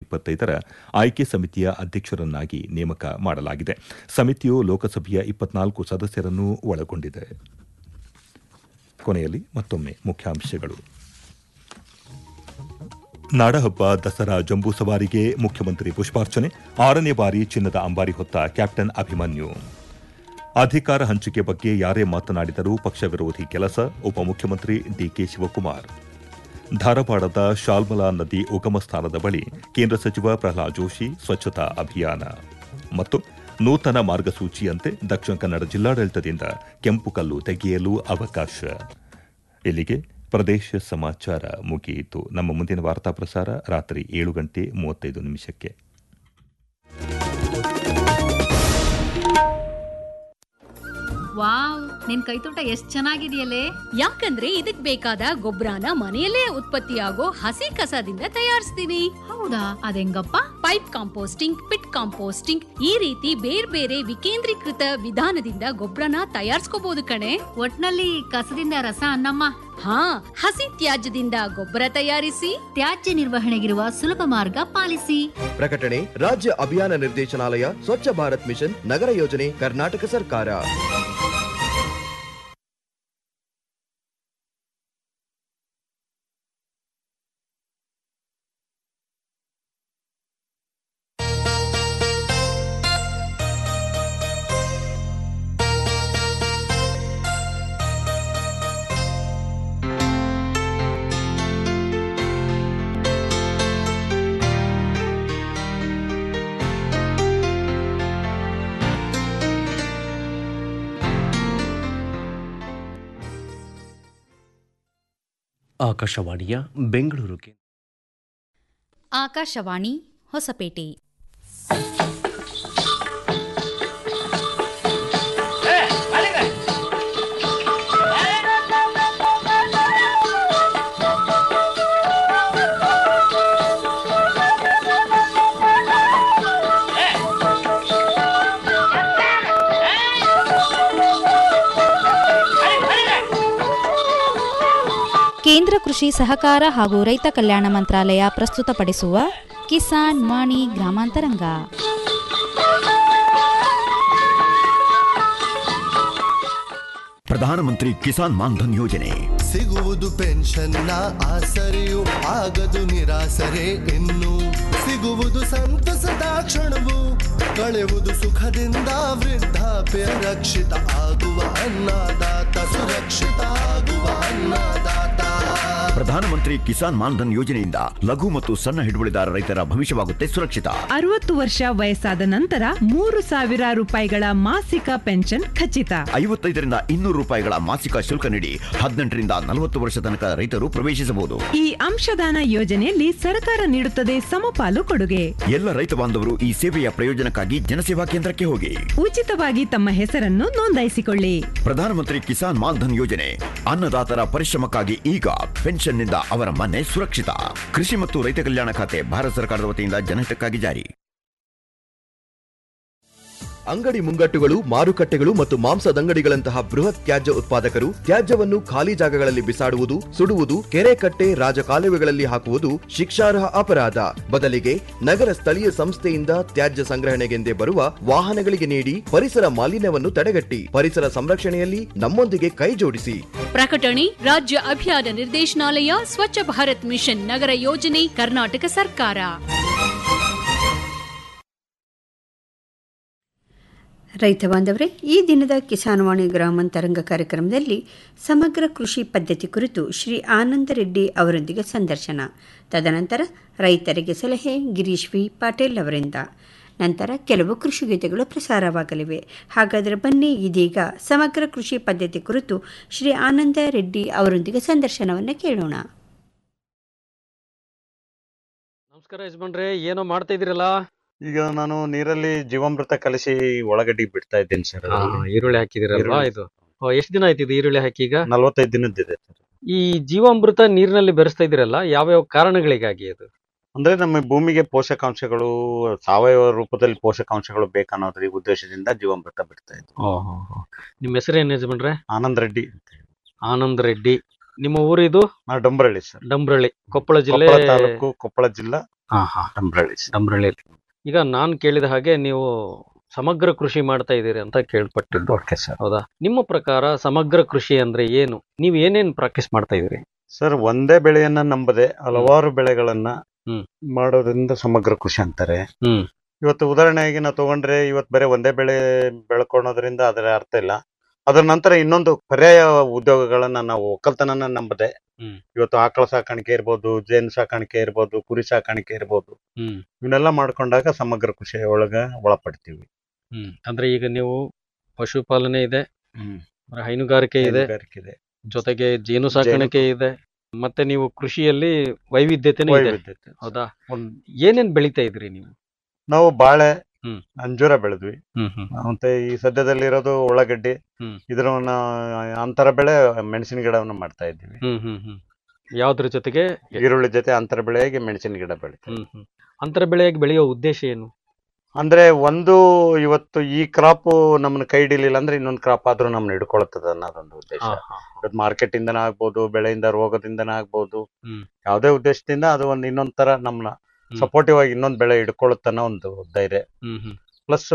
ಇಪ್ಪತ್ತೈದರ ಆಯ್ಕೆ ಸಮಿತಿಯ ಅಧ್ಯಕ್ಷರನ್ನಾಗಿ ನೇಮಕ ಮಾಡಲಾಗಿದೆ ಸಮಿತಿಯು ಲೋಕಸಭೆಯ ಇಪ್ಪತ್ನಾಲ್ಕು ಸದಸ್ಯರನ್ನು ಒಳಗೊಂಡಿದೆ ಕೊನೆಯಲ್ಲಿ ಮತ್ತೊಮ್ಮೆ ಮುಖ್ಯಾಂಶಗಳು ನಾಡಹಬ್ಬ ದಸರಾ ಜಂಬೂ ಸವಾರಿಗೆ ಮುಖ್ಯಮಂತ್ರಿ ಪುಷ್ಪಾರ್ಚನೆ ಆರನೇ ಬಾರಿ ಚಿನ್ನದ ಅಂಬಾರಿ ಹೊತ್ತ ಕ್ಯಾಪ್ಟನ್ ಅಭಿಮನ್ಯು ಅಧಿಕಾರ ಹಂಚಿಕೆ ಬಗ್ಗೆ ಯಾರೇ ಮಾತನಾಡಿದರೂ ಪಕ್ಷ ವಿರೋಧಿ ಕೆಲಸ ಉಪಮುಖ್ಯಮಂತ್ರಿ ಡಿಕೆ ಶಿವಕುಮಾರ್ ಧಾರವಾಡದ ಶಾಲ್ಮಲಾ ನದಿ ಉಗಮ ಸ್ಥಾನದ ಬಳಿ ಕೇಂದ್ರ ಸಚಿವ ಪ್ರಹ್ಲಾದ್ ಜೋಶಿ ಸ್ವಚ್ಛತಾ ಅಭಿಯಾನ ಮತ್ತು ನೂತನ ಮಾರ್ಗಸೂಚಿಯಂತೆ ದಕ್ಷಿಣ ಕನ್ನಡ ಜಿಲ್ಲಾಡಳಿತದಿಂದ ಕೆಂಪು ಕಲ್ಲು ತೆಗೆಯಲು ಅವಕಾಶ ಇಲ್ಲಿಗೆ ಪ್ರದೇಶ ಸಮಾಚಾರ ಮುಗಿಯಿತು ನಮ್ಮ ಮುಂದಿನ ವಾರ್ತಾ ಪ್ರಸಾರ ರಾತ್ರಿ ಏಳು ಗಂಟೆ ಮೂವತ್ತೈದು ನಿಮಿಷಕ್ಕೆ ವಾವ್ ನಿನ್ ಕೈತೋಟ ಎಷ್ಟ್ ಚೆನ್ನಾಗಿದೆಯಲ್ಲೇ ಯಾಕಂದ್ರೆ ಇದಕ್ ಬೇಕಾದ ಗೊಬ್ಬರನ ಮನೆಯಲ್ಲೇ ಉತ್ಪತ್ತಿಯಾಗೋ ಹಸಿ ಕಸದಿಂದ ತಯಾರಿಸ್ತೀನಿ ಹೌದಾ ಅದೆಂಗಪ್ಪ ಪೈಪ್ ಕಾಂಪೋಸ್ಟಿಂಗ್ ಪಿಟ್ ಕಾಂಪೋಸ್ಟಿಂಗ್ ಈ ರೀತಿ ಬೇರೆ ಬೇರೆ ವಿಕೇಂದ್ರೀಕೃತ ವಿಧಾನದಿಂದ ಗೊಬ್ಬರನ ತಯಾರಿಸ್ಕೋಬಹುದು ಕಣೆ ಒಟ್ನಲ್ಲಿ ಕಸದಿಂದ ರಸ ಅನ್ನಮ್ಮ ಹಾ ಹಸಿ ತ್ಯಾಜ್ಯದಿಂದ ಗೊಬ್ಬರ ತಯಾರಿಸಿ ತ್ಯಾಜ್ಯ ನಿರ್ವಹಣೆಗಿರುವ ಸುಲಭ ಮಾರ್ಗ ಪಾಲಿಸಿ ಪ್ರಕಟಣೆ ರಾಜ್ಯ ಅಭಿಯಾನ ನಿರ್ದೇಶನಾಲಯ ಸ್ವಚ್ಛ ಭಾರತ್ ಮಿಷನ್ ನಗರ ಯೋಜನೆ ಕರ್ನಾಟಕ ಸರ್ಕಾರ ಆಕಾಶವಾಣಿಯ ಬೆಂಗಳೂರು ಕೇಂದ್ರ ಆಕಾಶವಾಣಿ ಹೊಸಪೇಟೆ ಕೇಂದ್ರ ಕೃಷಿ ಸಹಕಾರ ಹಾಗೂ ರೈತ ಕಲ್ಯಾಣ ಮಂತ್ರಾಲಯ ಪ್ರಸ್ತುತಪಡಿಸುವ ಕಿಸಾನ್ ವಾಣಿ ಗ್ರಾಮಾಂತರಂಗ ಪ್ರಧಾನಮಂತ್ರಿ ಕಿಸಾನ್ ಮಾನ್ಧನ್ ಯೋಜನೆ ಸಿಗುವುದು ಪೆನ್ಷನ್ನ ಆಸರೆಯು ಆಗದು ನಿರಾಸರೆ ಇನ್ನು ಸಿಗುವುದು ಸಂತಸದ ಕ್ಷಣವು ಕಳೆಯುವುದು ಸುಖದಿಂದ ವೃದ್ಧಾಪ್ಯ ರಕ್ಷಿತ ಆಗುವ ಅನ್ನದಾತ ಸುರಕ್ಷಿತ ಆಗುವ ಅನ್ನದಾತ ಪ್ರಧಾನಮಂತ್ರಿ ಕಿಸಾನ್ ಮಾನ್ಧನ್ ಯೋಜನೆಯಿಂದ ಲಘು ಮತ್ತು ಸಣ್ಣ ಹಿಡುವಳಿದಾರ ರೈತರ ಭವಿಷ್ಯವಾಗುತ್ತೆ ಸುರಕ್ಷಿತ ಅರವತ್ತು ವರ್ಷ ವಯಸ್ಸಾದ ನಂತರ ಮೂರು ಸಾವಿರ ರೂಪಾಯಿಗಳ ಮಾಸಿಕ ಪೆನ್ಷನ್ ಖಚಿತ ಐವತ್ತೈದರಿಂದ ಇನ್ನೂರು ರೂಪಾಯಿಗಳ ಮಾಸಿಕ ಶುಲ್ಕ ನೀಡಿ ಹದಿನೆಂಟರಿಂದ ನಲವತ್ತು ವರ್ಷ ತನಕ ರೈತರು ಪ್ರವೇಶಿಸಬಹುದು ಈ ಅಂಶದಾನ ಯೋಜನೆಯಲ್ಲಿ ಸರ್ಕಾರ ನೀಡುತ್ತದೆ ಸಮಪಾಲು ಕೊಡುಗೆ ಎಲ್ಲ ರೈತ ಬಾಂಧವರು ಈ ಸೇವೆಯ ಪ್ರಯೋಜನಕ್ಕಾಗಿ ಜನಸೇವಾ ಕೇಂದ್ರಕ್ಕೆ ಹೋಗಿ ಉಚಿತವಾಗಿ ತಮ್ಮ ಹೆಸರನ್ನು ನೋಂದಾಯಿಸಿಕೊಳ್ಳಿ ಪ್ರಧಾನಮಂತ್ರಿ ಕಿಸಾನ್ ಮಾನ್ಧನ್ ಯೋಜನೆ ಅನ್ನದಾತರ ಪರಿಶ್ರಮಕ್ಕಾಗಿ ಈಗ ಪೆನ್ಷನ್ನಿಂದ ಅವರ ಮನೆ ಸುರಕ್ಷಿತ ಕೃಷಿ ಮತ್ತು ರೈತ ಕಲ್ಯಾಣ ಖಾತೆ ಭಾರತ ಸರ್ಕಾರದ ವತಿಯಿಂದ ಜನಹಿತಕ್ಕಾಗಿ ಜಾರಿ ಅಂಗಡಿ ಮುಂಗಟ್ಟುಗಳು ಮಾರುಕಟ್ಟೆಗಳು ಮತ್ತು ಮಾಂಸದಂಗಡಿಗಳಂತಹ ಬೃಹತ್ ತ್ಯಾಜ್ಯ ಉತ್ಪಾದಕರು ತ್ಯಾಜ್ಯವನ್ನು ಖಾಲಿ ಜಾಗಗಳಲ್ಲಿ ಬಿಸಾಡುವುದು ಸುಡುವುದು ಕೆರೆ ಕಟ್ಟೆ ರಾಜಕಾಲುವೆಗಳಲ್ಲಿ ಹಾಕುವುದು ಶಿಕ್ಷಾರ್ಹ ಅಪರಾಧ ಬದಲಿಗೆ ನಗರ ಸ್ಥಳೀಯ ಸಂಸ್ಥೆಯಿಂದ ತ್ಯಾಜ್ಯ ಸಂಗ್ರಹಣೆಗೆಂದೇ ಬರುವ ವಾಹನಗಳಿಗೆ ನೀಡಿ ಪರಿಸರ ಮಾಲಿನ್ಯವನ್ನು ತಡೆಗಟ್ಟಿ ಪರಿಸರ ಸಂರಕ್ಷಣೆಯಲ್ಲಿ ನಮ್ಮೊಂದಿಗೆ ಕೈ ಜೋಡಿಸಿ ಪ್ರಕಟಣೆ ರಾಜ್ಯ ಅಭಿಯಾನ ನಿರ್ದೇಶನಾಲಯ ಸ್ವಚ್ಛ ಭಾರತ್ ಮಿಷನ್ ನಗರ ಯೋಜನೆ ಕರ್ನಾಟಕ ಸರ್ಕಾರ ರೈತ ಬಾಂಧವರೇ ಈ ದಿನದ ಕಿಸಾನ್ವಾಣಿ ಗ್ರಾಮಾಂತರಂಗ ಕಾರ್ಯಕ್ರಮದಲ್ಲಿ ಸಮಗ್ರ ಕೃಷಿ ಪದ್ಧತಿ ಕುರಿತು ಶ್ರೀ ಆನಂದ ರೆಡ್ಡಿ ಅವರೊಂದಿಗೆ ಸಂದರ್ಶನ ತದನಂತರ ರೈತರಿಗೆ ಸಲಹೆ ಗಿರೀಶ್ ವಿ ಪಾಟೀಲ್ ಅವರಿಂದ ನಂತರ ಕೆಲವು ಕೃಷಿ ಗೀತೆಗಳು ಪ್ರಸಾರವಾಗಲಿವೆ ಹಾಗಾದರೆ ಬನ್ನಿ ಇದೀಗ ಸಮಗ್ರ ಕೃಷಿ ಪದ್ಧತಿ ಕುರಿತು ಶ್ರೀ ಆನಂದ ರೆಡ್ಡಿ ಅವರೊಂದಿಗೆ ಸಂದರ್ಶನವನ್ನು ಕೇಳೋಣ ನಮಸ್ಕಾರ ಯಜಮಾನ್ರೆ ಏನೋ ಮಾಡ್ತಾ ಇದೀರಲ್ಲ ಈಗ ನಾನು ನೀರಲ್ಲಿ ಜೀವಾಮೃತ ಕಲಸಿ ಒಳಗಡೆಗೆ ಬಿಡ್ತಾ ಇದ್ದೇನೆ ಸರ್ ಆ, ಈರುಳ್ಳಿ ಹಾಕಿದಿರಲ್ವಾ ಈರುಳ್ಳಿ. ಇದು ಓ, ಎಷ್ಟ್ ದಿನ ಆಯ್ತು ಇದು ಈರುಳ್ಳಿ ಹಾಕಿ ಈಗ ನಲ್ವತ್ತೈದು ದಿನದ್ದಿದೆ ಸರ್ ಈ ಜೀವಾಮೃತ ನೀರಿನಲ್ಲಿ ಬೆರೆಸ್ತಾ ಇದೀರಲ್ಲ ಯಾವ್ಯಾವ ಕಾರಣಗಳಿಗಾಗಿ ಅದು ಅಂದ್ರೆ ನಮ್ಮ ಭೂಮಿಗೆ ಪೋಷಕಾಂಶಗಳು ಸಾವಯವ ರೂಪದಲ್ಲಿ ಪೋಷಕಾಂಶಗಳು ಬೇಕನ್ನೋದ್ರ ಈ ಉದ್ದೇಶದಿಂದ ಜೀವಾಮೃತ ಬಿಡ್ತಾ ಇದ್ದೆ ನಿಮ್ಮ ಹೆಸರೇನು ಯಜಮಾನ್ರೆ ಆನಂದ್ ರೆಡ್ಡಿ ಆನಂದ್ ರೆಡ್ಡಿ ನಿಮ್ಮ ಊರಿದು ನಾ ಡಂಬರಳ್ಳಿ ಸರ್ ಡಂಬ್ರಳ್ಳಿ ಕೊಪ್ಪಳ ಜಿಲ್ಲೆ ಕೊಪ್ಪಳ ತಾಲೂಕು ಕೊಪ್ಪಳ ಜಿಲ್ಲಾ ಹಾ ಹಾ ಡಂಬ್ರಳ್ಳಿ ಡಂಬ್ರಳ್ಳಿ ಈಗ ನಾನು ಕೇಳಿದ ಹಾಗೆ ನೀವು ಸಮಗ್ರ ಕೃಷಿ ಮಾಡ್ತಾ ಇದ್ದೀರಿ ಅಂತ ಕೇಳ್ಪಟ್ಟಿದ್ದು ಓಕೆ ಸರ್ ಹೌದಾ ನಿಮ್ಮ ಪ್ರಕಾರ ಸಮಗ್ರ ಕೃಷಿ ಅಂದ್ರೆ ಏನು ನೀವು ಏನೇನ್ ಪ್ರಾಕ್ಟೀಸ್ ಮಾಡ್ತಾ ಇದ್ದೀರಿ ಸರ್ ಒಂದೇ ಬೆಳೆಯನ್ನ ನಂಬದೆ ಹಲವಾರು ಬೆಳೆಗಳನ್ನ ಹ್ಮ್. ಮಾಡೋದ್ರಿಂದ ಸಮಗ್ರ ಕೃಷಿ ಅಂತಾರೆ ಹ್ಮ್ ಇವತ್ತು ಉದಾಹರಣೆಯಾಗಿ ನಾವು ತಗೊಂಡ್ರೆ ಇವತ್ತು ಬರೀ ಒಂದೇ ಬೆಳೆ ಬೆಳ್ಕೊಳೋದ್ರಿಂದ ಅದರ ಅರ್ಥ ಇಲ್ಲ ಅದರ ನಂತರ ಇನ್ನೊಂದು ಪರ್ಯಾಯ ಉದ್ಯೋಗಗಳನ್ನ ನಾವು ಒಕ್ಕಲ್ತನನ ನಂಬದೆ ಹ್ಮ್. ಇವತ್ತು ಆಕಳ ಸಾಕಾಣಿಕೆ ಇರ್ಬೋದು ಜೇನು ಸಾಕಾಣಿಕೆ ಇರ್ಬೋದು ಕುರಿ ಸಾಕಾಣಿಕೆ ಇರ್ಬೋದು ಹ್ಮ್ ಇವನ್ನೆಲ್ಲ ಮಾಡ್ಕೊಂಡಾಗ ಸಮಗ್ರ ಕೃಷಿ ಒಳಗ ಒಳಪಡ್ತೀವಿ ಹ್ಮ್ ಅಂದ್ರೆ ಈಗ ನೀವು ಪಶುಪಾಲನೆ ಇದೆ ಹ್ಮ್. ಅಂದ್ರೆ ಹೈನುಗಾರಿಕೆ ಇದೆ ಹೈನುಗಾರಿಕೆ ಇದೆ ಜೊತೆಗೆ ಜೇನು ಸಾಕಾಣಿಕೆ ಇದೆ ಮತ್ತೆ ನೀವು ಕೃಷಿಯಲ್ಲಿ ವೈವಿಧ್ಯತೆನೂ ಇದೆ ವೈವಿಧ್ಯತೆ. ಹೌದಾ ಒಂದ್- ಏನೇನ್ ಬೆಳಿತಾ ಇದ್ರಿ ನೀವು ನಾವು ಬಾಳೆ ಹ್ಮ್. ಅಂಜೂರ ಬೆಳೆದ್ವಿ ಹ್ಮ್ ಹ್ಮ್ ಮತ್ತೆ ಈ ಸದ್ಯದಲ್ಲಿರೋದು ಉಳ್ಳಾಗಡ್ಡಿ ಹ್ಮ್. ಇದ್ರವನ್ನ ಅಂತರ ಬೆಳೆ ಮೆಣಸಿನ ಗಿಡವನ್ನ ಮಾಡ್ತಾ ಇದ್ದೀವಿ ಹ್ಮ್ ಹ್ಮ್ ಹ್ಮ್ ಯಾವ್ದ್ರ ಜೊತೆಗೆ ಈರುಳ್ಳಿ ಜೊತೆ ಅಂತರ ಬೆಳೆಯಾಗಿ ಮೆಣಸಿನ ಗಿಡ ಬೆಳಿತೀವಿ ಹ್ಮ್ ಹ್ಮ್ ಅಂತರ ಬೆಳೆಯಾಗಿ ಬೆಳೆಯೋ ಉದ್ದೇಶ ಏನು ಅಂದ್ರೆ ಒಂದು ಇವತ್ತು ಈ ಕ್ರಾಪ್ ನಮ್ಮನ್ನ ಕೈ ಹಿಡಿಲಿಲ್ಲ ಅಂದ್ರೆ ಇನ್ನೊಂದು ಕ್ರಾಪ್ ಆದ್ರೂ ನಮ್ಮನ್ನ ಹಿಡ್ಕೊಳ್ತದ ಅನ್ನೋದೊಂದು ಉದ್ದೇಶ ಹಾ, ಹಾ, ಇವತ್ತು ಮಾರ್ಕೆಟ್ ಇಂದನ ಆಗ್ಬೋದು ಬೆಳೆಯಿಂದ ರೋಗದಿಂದನ ಆಗ್ಬೋದು ಹ್ಮ್. ಯಾವುದೇ ಉದ್ದೇಶದಿಂದ ಅದು ಒಂದು ಇನ್ನೊಂದ್ ತರ ನಮ್ಮನ್ನ ಹ್ಮ್. ಸಪೋರ್ಟಿವ್ ಆಗಿ ಇನ್ನೊಂದ್ ಬೆಳೆ ಹಿಡ್ಕೊಳ್ಳುತ್ತನ್ನೋ ಒಂದು ಧೈರ್ಯ ಹ್ಮ್ ಹ್ಮ್ ಪ್ಲಸ್